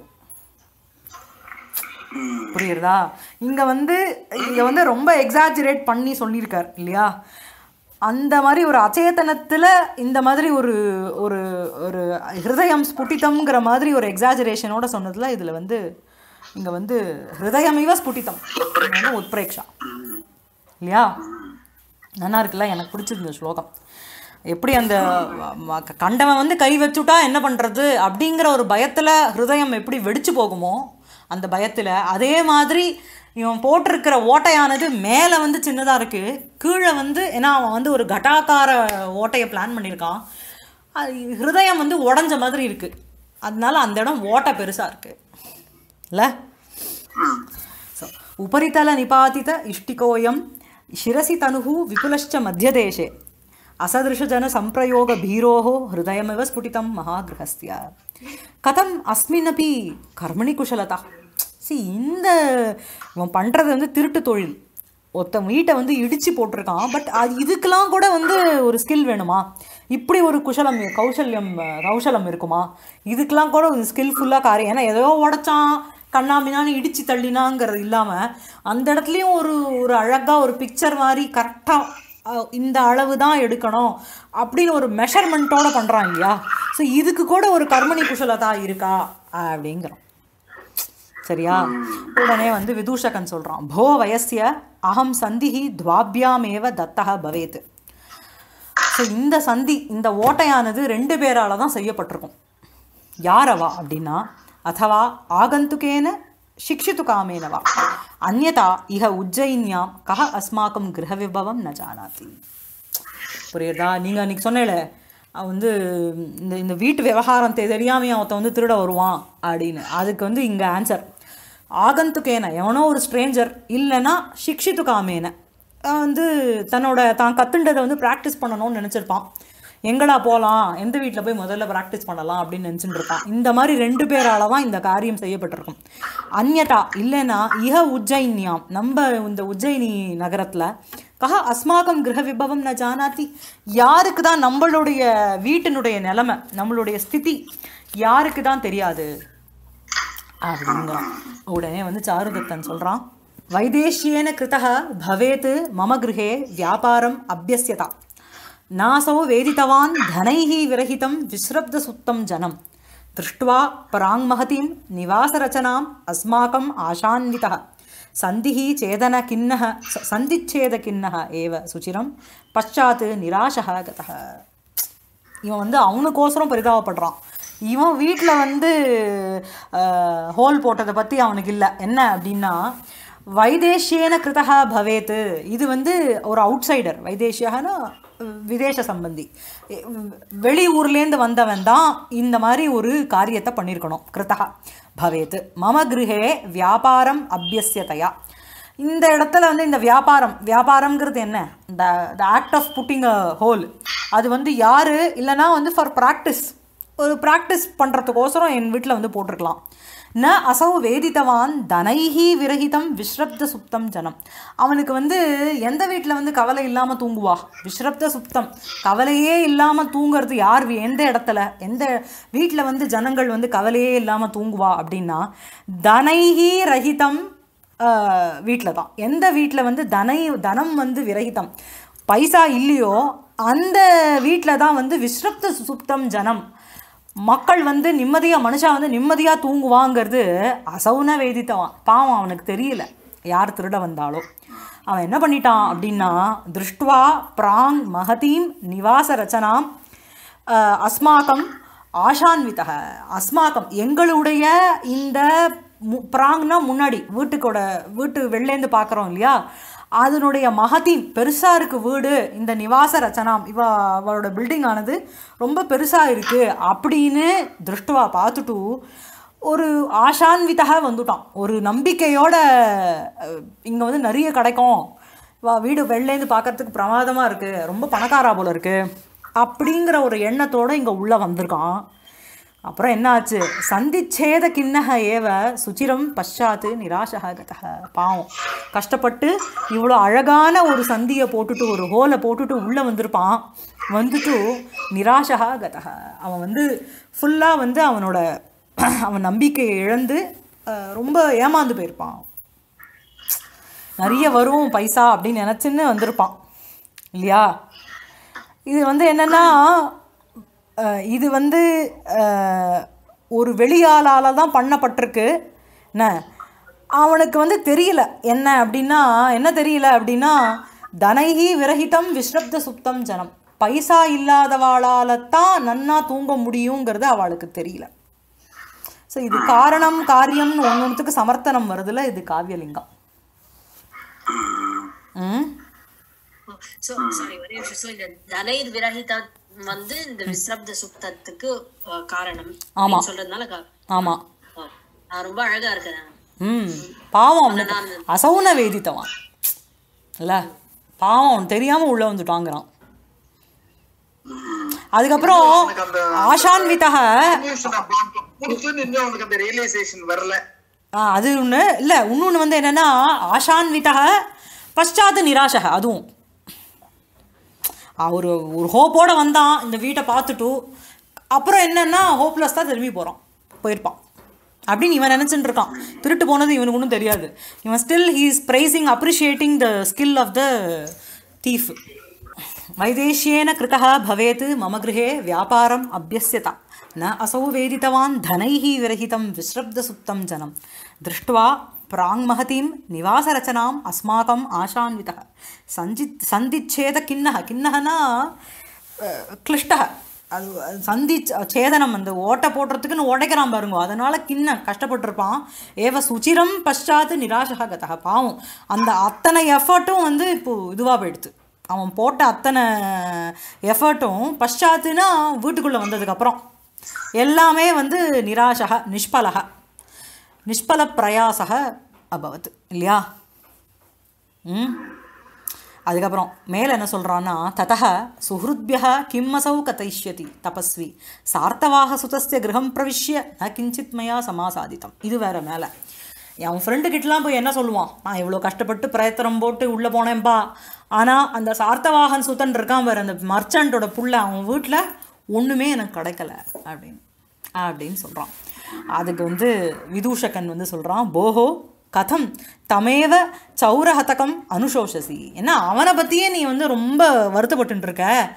புரியுறதா இங்க வந்து இங்க வந்து ரொம்ப எக்ஸாஜரேட் பண்ணி சொல்லியிருக்கார் இல்லையா அந்த மாதிரி ஒரு அச்சேதனத்துல இந்த மாதிரி ஒரு ஒரு ஒரு ஹிருதயம் ஸ்புட்டிதம்ங்கிற மாதிரி ஒரு எக்ஸாஜரேஷனோட சொன்னதுல இதுல வந்து இங்க வந்து ஹிருதயமிவ ஸ்புட்டிதம் இது வந்து உத்பிரேக்ஷா இல்லையா நல்லா இருக்குல்ல எனக்கு பிடிச்சிருந்த ஸ்லோகம் எப்படி அந்த ம- கண்டவன் வந்து கை வச்சுட்டா என்ன பண்ணுறது அப்படிங்கிற ஒரு பயத்தில் ஹிருதயம் எப்படி வெடிச்சு போகுமோ அந்த பயத்தில் அதே மாதிரி இவன் போட்டிருக்கிற ஓட்டையானது மேலே வந்து சின்னதாக இருக்குது கீழே வந்து ஏன்னா அவன் வந்து ஒரு கட்டாக்கார ஓட்டையை பிளான் பண்ணியிருக்கான் அது ஹிருதயம் வந்து உடஞ்ச மாதிரி இருக்குது அதனால அந்த இடம் ஓட்டை பெருசாக இருக்குது இல்லை ಸೊ ಉಪರಿತಲ ನಿಪಾತಿತ ಇಷ್ಟಿಕೋಯಂ ಶಿರಸಿ ತನುಹು ವಿಪುಲಶ್ಚ ಮಧ್ಯದೇಶೆ ಅಸದೃಶಜನ ಸಂಪ್ರಯೋಗ ಭೀರೋः ಹೃದಯಮಿವ ಸ್ಫುಟಿತಂ ಮಹಾಗೃಹಸ್ಯ கதம் அஸ்மினபி கர்மணி குஷலதா சி இந்த இவன் பண்ணுறது வந்து திருட்டு தொழில் ஒருத்தன் வீட்டை வந்து இடிச்சு போட்டிருக்கான் பட் அது இதுக்கெல்லாம் கூட வந்து ஒரு ஸ்கில் வேணுமா இப்படி ஒரு குஷலம் கௌசல்யம் கௌசலம் இருக்குமா இதுக்கெல்லாம் கூட ஒரு ஸ்கில்ஃபுல்லாக காரியம் ஏன்னா ஏதோ உடைச்சான் கண்ணாமினான்னு இடிச்சு தள்ளினாங்கிறது இல்லாமல் அந்த இடத்துலையும் ஒரு ஒரு அழகாக ஒரு பிக்சர் மாதிரி கரெக்டாக இந்த அளவு தான் எடுக்கணும் அப்படின்னு ஒரு மெஷர்மெண்ட்டோட பண்ணுறான் இல்லையா ஸோ இதுக்கு கூட ஒரு கர்மணி குஷலதா இருக்கா அப்படிங்கிறோம் சரியா உடனே வந்து விதூஷகன் சொல்றான் போ வயசிய அகம் சந்திஹி துவாபியாமேவ தத்தக பவேத் ஸோ இந்த சந்தி இந்த ஓட்டையானது ரெண்டு பேரால தான் செய்யப்பட்டிருக்கும் யாரவா அப்படின்னா அதவா ஆகந்துகேன ಶಿಕ್ಷಿತು ಕಾಮೇನವಾ ಅನ್ಯತಾ ಇಹ ಉಜ್ಜಯಿನ್ಯಾಂ ಕಹ ಅಸ್ಮಾಕಂ ಗೃಹ ವಿಭವಂ ನ ಜಾನಾತಿ புரியுதா நீங்கள் அன்றைக்கி சொன்னேல அவன் வந்து இந்த இந்த வீட்டு விவகாரம் தெ- தெரியாமையே ஒருத்தன் வந்து திருட வருவான் அப்படின்னு அதுக்கு வந்து இங்கே ஆன்சர் ஆகந்துக்கேன எவனோ ஒரு ஸ்ட்ரேஞ்சர் இல்லைன்னா சிக்ஷித்து காமேன அவன் வந்து தன்னோட தான் கத்துண்டதை வந்து ப்ராக்டிஸ் பண்ணணும்னு நினச்சிருப்பான் எங்கடா போகலாம் எந்த வீட்டில் போய் முதல்ல ப்ராக்டிஸ் பண்ணலாம் அப்படின்னு நினச்சிட்டு இருப்பான் இந்த மாதிரி ரெண்டு பேரால தான் இந்த காரியம் செய்யப்பட்டிருக்கும் அந்யதா இல்லைன்னா இஹ உஜ்ஜயின்யாம் நம்ம இந்த உஜ்ஜயினி நகரத்தில் கஹ அஸ்மாகம் கிரக விபவம் ந ஜானாதி யாருக்கு தான் நம்மளுடைய வீட்டினுடைய நிலைமை நம்மளுடைய ஸ்திதி யாருக்கு தான் தெரியாது அப்படிங்கிறான் உடனே வந்து சாருதத்தன் சொல்கிறான் வைதேஷ்யேன கிருத்தः பவேத் மம கிருஹே வியாபாரம் அபியஸ்யதா नासौ वेदितवान् धनैः विरहितं विश्रब्दसुप्तं जनं दृष्ट्वा पराङ्महतीं निवासरचनाम् अस्माकम् आशान्वितः सन्धिः चेदनखिन्नः स- सन्धिच्छेदखिन्नः एव सुचिरं पश्चात् निराशः गतः இவன் வந்து அவனுக்கோசரம் பரிதாபப்படுறான் இவன் வீட்டில் வந்து ஹோல் போட்டதை பற்றி அவனுக்கு இல்லை என்ன அப்படின்னா வைதேஷ்யேன கிருதா பவேத் இது வந்து ஒரு அவுட் சைடர் வைதேஷ்யனா விதேச சம்பந்தி வெளி ஊர்லேருந்து வந்தவன் தான் இந்த மாதிரி ஒரு காரியத்தை பண்ணியிருக்கணும் கிருதா பவேத் மம கிருஹே வியாபாரம் அபியசியதையா இந்த இடத்துல வந்து இந்த வியாபாரம் வியாபாரம்ங்கிறது என்ன இந்த the act of putting a hole அது வந்து யார் இல்லைனா வந்து ஃபார் ப்ராக்டிஸ் ஒரு ப்ராக்டிஸ் பண்ணுறதுக்கோசரம் என் வீட்டில் வந்து போட்டிருக்கலாம் ந அசௌ வேதித்தவான் தனைஹி விரகிதம் விஸ்ரப்த சுப்தம் ஜனம் அவனுக்கு வந்து எந்த வீட்டில் வந்து கவலை இல்லாமல் தூங்குவா விஸ்ரப்த சுப்தம் கவலையே இல்லாமல் தூங்குறது யார் வீ- எந்த இடத்துல எந்த வீட்டில் வந்து ஜனங்கள் வந்து கவலையே இல்லாமல் தூங்குவா அப்படின்னா தனைஹி ரஹிதம் வீட்டில் தான் எந்த வீட்டில் வந்து தனை தனம் வந்து விரகிதம் பைசா இல்லையோ அந்த வீட்டில் தான் வந்து விஸ்ரப்த சுப்தம் ஜனம் மக்கள் வந்து நிம்மதியாக மனுஷா வந்து நிம்மதியாக தூங்குவாங்கிறது அசௌன வேதித்தவான் பாவம் அவனுக்கு தெரியல யார் திருட வந்தாலும் அவன் என்ன பண்ணிட்டான் அப்படின்னா திருஷ்டுவா பிராங் மகதீம் நிவாச ரச்சனாம் அஹ், அஸ்மாக்கம் ஆஷான்விதக அஸ்மாக்கம் எங்களுடைய இந்த மு- பிராங்னா முன்னாடி வீட்டுக்கோட வீட்டு வெளிலேருந்து பார்க்குறோம் இல்லையா அதனுடைய மகதீம் பெருசாக இருக்குது வீடு இந்த நிவாச ரச்சனாம் இவ அவளோட பில்டிங் ஆனது ரொம்ப பெருசாக இருக்குது அப்படின்னு திருஷ்டுவா பார்த்துட்டு ஒரு ஆஷான்விதக வந்துட்டான் ஒரு நம்பிக்கையோட இங்கே வந்து நிறைய கிடைக்கும் வா வீடு வெளிலேருந்து பார்க்கறதுக்கு பிரமாதமாக இருக்குது ரொம்ப பணக்காரா போல இருக்குது அப்படிங்கிற ஒரு எண்ணத்தோடு இங்கே உள்ளே வந்திருக்கான் அப்புறம் என்ன ஆச்சு சந்திச்சேத கிண்ணக ஏவ சுச்சிரம் பஷாத்து நிராசக கதக பாவம் கஷ்டப்பட்டு இவ்வளோ அழகான ஒரு சந்தியை போட்டுட்டு ஒரு ஹோலை போட்டுட்டு உள்ளே வந்திருப்பான் வந்துட்டு நிராசகா கதக அவன் வந்து ஃபுல்லாக வந்து அவனோட அவன் நம்பிக்கையை இழந்து அஹ், ரொம்ப ஏமாந்து போயிருப்பான் நிறைய வரும் பைசா அப்படின்னு நினச்சின்னு வந்திருப்பான் இல்லையா இது வந்து என்னென்னா அஹ், இது வந்து அஹ், ஒரு வெளியாளால் தான் பண்ணப்பட்டிருக்கு என்ன அவனுக்கு வந்து தெரியல என்ன அப்படின்னா என்ன தெரியல அப்படின்னா தனைகி விரகிதம் விஸ்ரப்த சுப்தம் ஜனம் பைசா இல்லாதவாளால தான் நன்னா தூங்க முடியுங்கிறது அவளுக்கு தெரியல ஸோ இது காரணம் காரியம்னு ஒன்று ஒன்றுத்துக்கு சமர்த்தனம் வருதுல இது காவியலிங்கம் ம் சோ சாரி ஒரே நிமிஷம் So, இந்த தனைர் விரகிதா வந்து இந்த விஸ்ரப்த சுப்தத்துக்கு அஹ், காரணம் ஆமா. நீங்க சொல்றதுனால கா- ஆமாம் ஆ, நான் ரொம்ப அழகா இருக்கேன் ம் பாவம் அவனுக்கு அசௌன வேதித்தவான் இல்ல பாவம் அவன் தெரியாமல் உள்ளே வந்துட்டாங்கிறான் அதுக்கப்புறம் ஆஷான்விதக Continuation of bond கொடுத்துன்னு இன்னும் அவனுக்கு அந்த ரியலைசேஷன் வரல ஆ, அது ஒன்று இல்லை இன்னொன்று வந்து என்னென்னா ஆஷான்விதக பశ్చాத் நிராசக அதுவும் ஆ, ஒரு ஒரு ஹோப்போட வந்தான் இந்த வீட்டை பார்த்துட்டு அப்புறம் என்னென்னா ஹோப்லெஸ் தான் திரும்பி போகிறான் போயிருப்பான் அப்படின்னு இவன் நினச்சிட்டு இருக்கான் திருட்டு போனது இவனுக்கு ஒன்றும் தெரியாது இவன் still he is praising appreciating the skill of the thief வைதேஷ்யேன கிருத்தः भवेत् मम गृहे व्यापारम् अभ्यस्यत न असौ वेदितवान् धनैः विरहितं विश्रब्दसुप्तं जनं दृष्ट्वा प्राङ्महतीं निवासरचनाम् अस्माकम् आशान्वितः सञ्जित् सन्धिच्छेदकिन्नः किन्नहனா கிளிஷ்டக அது அது சந்தி ச- சேதனம் அந்த ஓட்டை போடுறதுக்குன்னு உடைக்கிறான் பாருங்க அதனால கிண்ண கஷ்டப்பட்டிருப்பான் ஏவ சுச்சிரம் பశ్చాத் நிராசக கதக பாவம் அந்த அத்தனை எஃபர்ட்டும் வந்து இப்போ இதுவாக போயிடுது அவன் போட்ட அத்தனை எஃபர்ட்டும் பశ్చాத்துனா வீட்டுக்குள்ளே வந்ததுக்கப்புறம் எல்லாமே வந்து நிராசக நிஷ்பலக நிஷ்பல பிரயாசக அபவத் இல்லையா ம் அதுக்கப்புறம் மேலே என்ன சொல்கிறான்னா ததः சுஹృத்பியः கிம் அசௌ கதைஷ்யதி தபஸ்வி சார்த்தவாக சுதஸ்ய கிரகம் பிரவிஷ்ய ந கிஞ்சித் மயா சமாசாதித்தம் இது வேற மேலே என் ஃப்ரெண்டு கிட்டலாம் போய் என்ன சொல்லுவான் நான் இவ்வளோ கஷ்டப்பட்டு பிரயத்தனம் போட்டு உள்ளே போனேன்பா ஆனால் அந்த சார்த்தவாகன் சுத்தன் இருக்கான் வேறு அந்த மர்ச்சண்ட்டோட புள்ள அவன் வீட்டில் ஒன்றுமே எனக்கு கிடைக்கல அப்படின்னு அப்படின்னு சொல்கிறான் அதுக்கு வந்து விதூஷகன் வந்து சொல்கிறான் போஹோ கதம் தமேவ சௌரஹதகம் அனுசோஷசி ஏன்னா அவனை பற்றியே நீ வந்து ரொம்ப வருத்தப்பட்டு இருக்க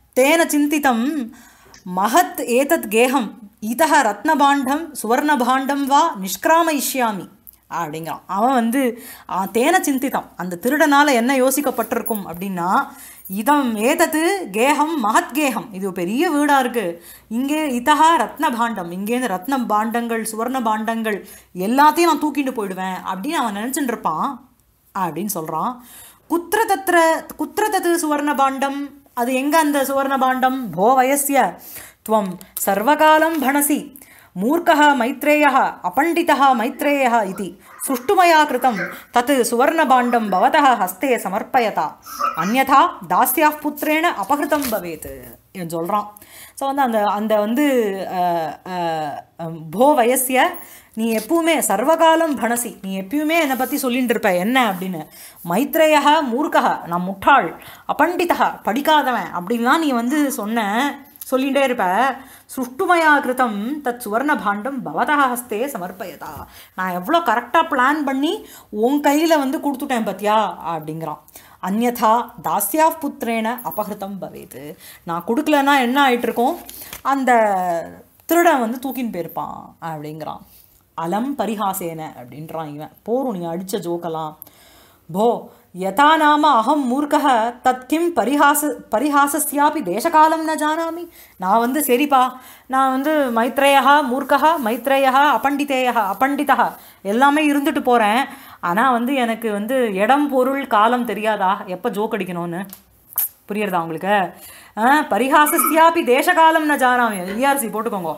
தேன சிந்திதம் மகத் ஏதத் கேகம் இதः ரத்னபாண்டம் சுவர்ணபாண்டம் வா நிஷ்கிராமயிஷ்யாமி அப்படிங்கிறான் அவன் வந்து ஆ, தேன சிந்திதம் அந்த திருடனால என்ன யோசிக்கப்பட்டிருக்கும் அப்படின்னா இதம் ஏதத்து கேகம் மகத் கேகம் இது ஒரு பெரிய வீடா இருக்கு இங்கே இதா ரத்ன பாண்டம் இங்கேருந்து ரத்ன பாண்டங்கள் சுவர்ண பாண்டங்கள் எல்லாத்தையும் நான் தூக்கிட்டு போயிடுவேன் அப்படின்னு அவன் நினைச்சுட்டு இருப்பான் அப்படின்னு சொல்றான் குத்திர தத்திர குத்திர தத்து சுவர்ண பாண்டம் அது எங்க அந்த சுவர்ண பாண்டம் போ வயசிய துவம் சர்வகாலம் பணசி மூர்க்கः मैत्रेयः अपण्डितः मैत्रेयः इति सुष्ठुमया कृतं तत् सुवर्णभाण्डं भवतः हस्ते समर्पयता अन्यथा दास्याः புத்திரேன அபகிருதம் பவேத் இவன் சொல்கிறான் ஸோ வந்து அந்த அந்த வந்து அஹ், அஹ், அஹ், போ வயசிய நீ எப்பவுமே சர்வகாலம் பணசி நீ எப்பயுமே என்னை பற்றி சொல்லிட்டு இருப்ப என்ன அப்படின்னு மைத்ரேயா மூர்க்கா நான் முட்டாள் அபண்டிதா படிக்காதவன் அப்படின்லாம் நீ வந்து சொன்ன சொல்லிகிட்டே இருப்ப சுஷ்டுமயா கிருதம் தத் சுவர்ண பாண்டம் பவதா ஹஸ்தே சமர்ப்பயதா நான் எவ்வளோ கரெக்டாக பிளான் பண்ணி உன் கையில் வந்து கொடுத்துட்டேன் பத்தியா அப்படிங்கிறான் அந்யதா தாஸ்யா புத்திரேன அபகிருதம் பவேத் நான் கொடுக்கலன்னா என்ன ஆயிட்டு இருக்கும் அந்த திருடன் வந்து தூக்கின்னு போயிருப்பான் அப்படிங்கிறான் அலம் பரிஹாசேன அப்படின்றான் இவன் போரும் நீ அடித்த ஜோக்கெல்லாம் भो यथा नाम अहं मूर्खः तत् किं परिहास परिहासस्यापि தேசகாலம் ந ஜானாமி நான் வந்து சரிப்பா நான் வந்து மைத்ரேயா மூர்க்கா மைத்ரேயா அபண்டிதேயா அபண்டிதா எல்லாமே இருந்துட்டு போகிறேன் ஆனால் வந்து எனக்கு வந்து இடம் பொருள் காலம் தெரியாதா எப்போ ஜோக் அடிக்கணும்னு புரியுறதா உங்களுக்கு ஆ பரிஹாசஸ்யாபி தேசகாலம் ந ஜானாமி இஆர்சி போட்டுக்கோங்க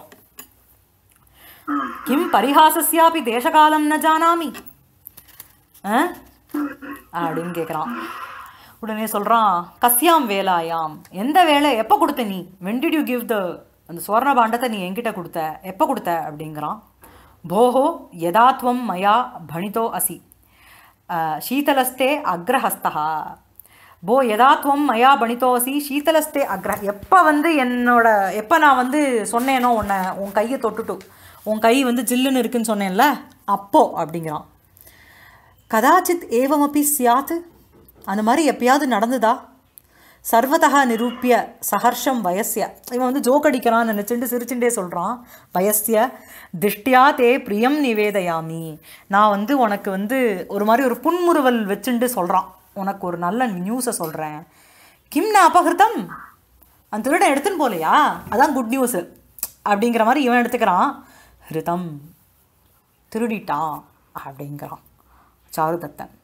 கிம் பரிஹாசஸ்யாபி தேசகாலம் ந ஜானாமி ஆ அப்படின்னு கேட்குறான் உடனே சொல்கிறான் கஸ்யாம் வேலாயாம் எந்த வேலை எப்போ கொடுத்த நீ when did you give the அந்த சுவர்ண பாண்டத்தை நீ என்கிட்ட கொடுத்த எப்போ கொடுத்த அப்படிங்கிறான் போஹோ யதாத்வம் மயா பணிதோ அசி அஹ், சீதலஸ்தே அக்ரஹஸ்தா போ யதாத்வம் மயா பணிதோ அசி சீதலஸ்தே அக்ர எப்போ வந்து என்னோட எப்போ நான் வந்து சொன்னேனோ உன்னை உன் கையை தொட்டுட்டு உன் கை வந்து ஜில்லுன்னு இருக்குன்னு சொன்னேன்ல அப்போ அப்படிங்கிறான் கதாச்சித் ஏவமப்பி சியாத் அந்த மாதிரி எப்பயாவது நடந்துதா சர்வதா நிரூபிய சஹர்ஷம் வயசிய இவன் வந்து ஜோக் அடிக்கிறான்னு நினச்சிட்டு சிரிச்சுட்டே சொல்கிறான் வயசிய திஷ்டியா தே பிரியம் நிவேதயாமி நான் வந்து உனக்கு வந்து ஒரு மாதிரி ஒரு புன்முறுவல் வச்சுட்டு சொல்கிறான் உனக்கு ஒரு நல்ல நியூஸை சொல்கிறேன் கிம் நான் அபகிருத்தம் அந்த திருடன் எடுத்துன்னு போலையா அதான் குட் நியூஸு அப்படிங்கிற மாதிரி இவன் எடுத்துக்கிறான் ஹிருதம் திருடிட்டான் அப்படிங்கிறான் சாருதத்தன்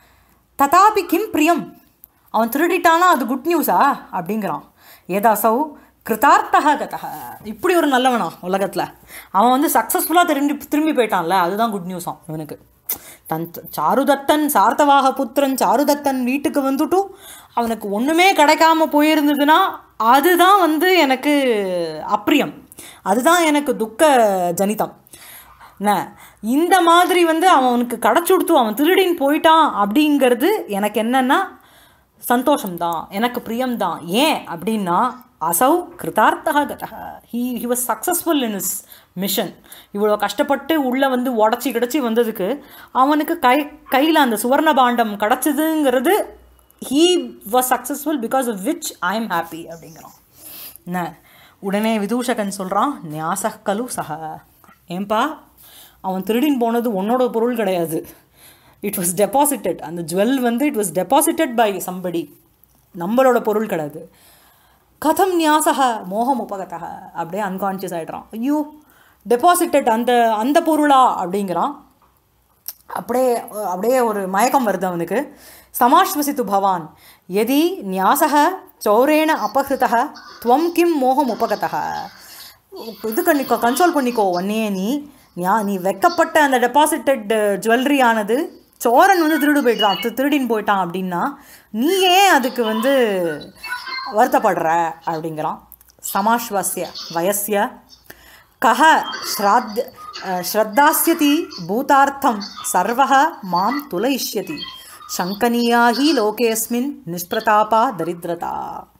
ததாபி கிம் பிரியம் அவன் திருடிட்டானா அது குட் நியூஸா அப்படிங்கிறான் ஏதாசௌ கிருதார்த்தக கதக இப்படி ஒரு நல்லவனா உலகத்தில் அவன் வந்து சக்ஸஸ்ஃபுல்லாக திரும்பி திரும்பி போயிட்டான்ல அதுதான் குட் நியூஸாம் இவனுக்கு தன் சாருதத்தன் சார்த்தவாக புத்திரன் சாருதத்தன் வீட்டுக்கு வந்துட்டும் அவனுக்கு ஒன்றுமே கிடைக்காம போயிருந்ததுன்னா அதுதான் வந்து எனக்கு அப்பிரியம் அதுதான் எனக்கு துக்க ஜனிதம் என்ன இந்த மாதிரி வந்து அவனுக்கு கிடச்சுடுத்து அவன் திருடின்னு போயிட்டான் அப்படிங்கிறது எனக்கு என்னன்னா சந்தோஷம்தான் எனக்கு பிரியம்தான் ஏன் அப்படின்னா அசௌ கிருதார்த்தக கதக he he was successful in his mission இவ்வளோ கஷ்டப்பட்டு உள்ளே வந்து உடச்சி கிடச்சி வந்ததுக்கு அவனுக்கு கை கையில் அந்த சுவர்ண பாண்டம் கிடச்சிதுங்கிறது he was successful because of which I am happy அப்படிங்கிறான் என்ன உடனே விதூஷகன் சொல்கிறான் ஞாசக்கலு சக ஏன்பா அவன் திருடின் போனது உன்னோட பொருள் கிடையாது இட் வாஸ் டெபாசிட்டட் அந்த ஜுவல் வந்து it was deposited by somebody நம்மளோட பொருள் கிடையாது கதம் ஞாசக மோகம் உபகதக அப்படியே அன்கான்ஷியஸ் ஆகிடுறான் ஐயோ டெபாசிட்டட் அந்த அந்த பொருளா அப்படிங்கிறான் அப்படியே அப்படியே ஒரு மயக்கம் வருது அவனுக்கு சமாஸ்வசித்து பவான் எதி ஞாசக சௌரேண அபகிருதக துவம் கிம் மோகம் உபகதக இது பண்ணிக்கோ கன்சோல் பண்ணிக்கோ ஒன்னே நீ ஞா நீ வெக்கப்பட்ட அந்த டெபாசிட்டட் ஜுவல்லரி ஆனது சோரன் வந்து திருடு போயிட்டான் தி- திருடின்னு போயிட்டான் அப்படின்னா நீ ஏன் அதுக்கு வந்து வருத்தப்படுற அப்படிங்கிறான் சமாஸ்வசிய வயசிய கஹ ஸ்ராத் ஸ்ரத்தாஸ்யதி பூதார்த்தம் சர்வः மாம் துலயிஷ்யதி சங்கனீயா ஹி லோகேஸ்மின் நிஷ்பிரதாபா தரித்திரதா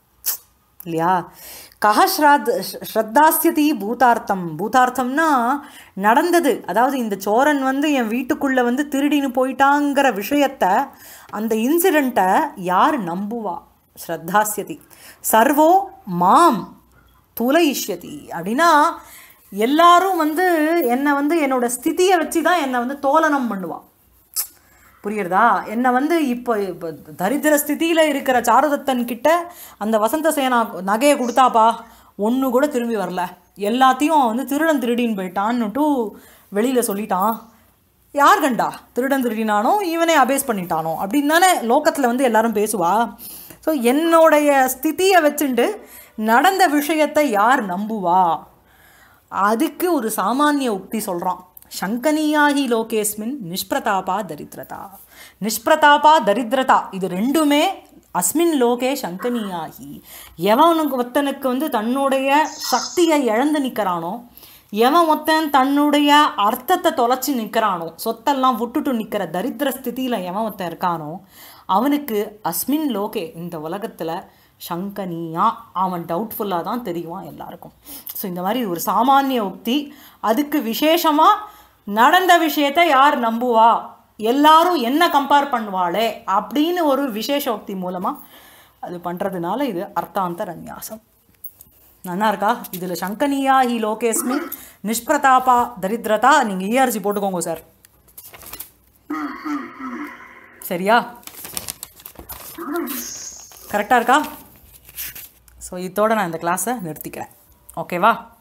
இல்லையா கஹ ஸ்ராத் ஸ்ரத்தாஸ்யதி பூதார்த்தம் பூதார்த்தம்னா நடந்தது அதாவது இந்த சோரன் வந்து என் வீட்டுக்குள்ளே வந்து திருடின்னு போயிட்டாங்கிற விஷயத்த அந்த இன்சிடெண்ட்டை யார் நம்புவா ஸ்ரத்தாஸ்யதி சர்வோ மாம் துலையிஷ்யதி அப்படின்னா எல்லாரும் வந்து என்னை வந்து என்னோட ஸ்திதியை வச்சு தான் என்னை வந்து தோலனம் பண்ணுவான் புரியுறதா என்னை வந்து இப்போ இப்போ தரித்திர ஸ்திதியில் இருக்கிற சாருதத்தன் கிட்ட அந்த வசந்த சேனா நகையை கொடுத்தாப்பா ஒன்று கூட திரும்பி வரல எல்லாத்தையும் அவன் வந்து திருடன் திருடின்னு போயிட்டான்னுட்டு வெளியில் சொல்லிட்டான் யார் கண்டா திருடன் திருடினானோ இவனே அபேஸ் பண்ணிட்டானோ அப்படின்னு தானே லோகத்தில் வந்து எல்லாரும் பேசுவா ஸோ என்னுடைய ஸ்திதியை வச்சுண்டு நடந்த விஷயத்தை யார் நம்புவா அதுக்கு ஒரு சாமானிய உக்தி சொல்கிறான் சங்கனியாகி லோகேஸ்மின் நிஷ்பிரதாபா தரித்திரதா நிஷ்பிரதாபா தரித்திரதா இது ரெண்டுமே அஸ்மின் லோகே சங்கனியாகி எவனுக்கு ஒருத்தனுக்கு வந்து தன்னுடைய சக்தியை இழந்து நிற்கிறானோ எவன் ஒருத்தன் தன்னுடைய அர்த்தத்தை தொலைச்சி நிற்கிறானோ சொத்தெல்லாம் விட்டுட்டு நிற்கிற தரித்திர ஸ்திதியில் எவன் ஒருத்தன் இருக்கானோ அவனுக்கு அஸ்மின் லோகே இந்த உலகத்தில் சங்கனியா அவன் டவுட்ஃபுல்லாக தான் தெரியுவான் எல்லாருக்கும் ஸோ இந்த மாதிரி ஒரு சாமானிய உக்தி அதுக்கு விசேஷமாக நடந்த விஷயத்தை யார் நம்புவா எல்லாரும் என்ன கம்பேர் பண்ணுவாளே அப்படின்னு ஒரு விசேஷ உக்தி மூலமாக அது பண்ணுறதுனால இது அர்த்தாந்தர நியாசம் நல்லா இருக்கா இதில் சங்கனியா ஹி லோகேஸ்மின் நிஷ்பிரதாபா தரித்திரதா நீங்கள் இஆர்சி போட்டுக்கோங்க சார் சரியா கரெக்டாக இருக்கா ஸோ இதோட நான் இந்த கிளாஸை நிறுத்திக்கிறேன் ஓகேவா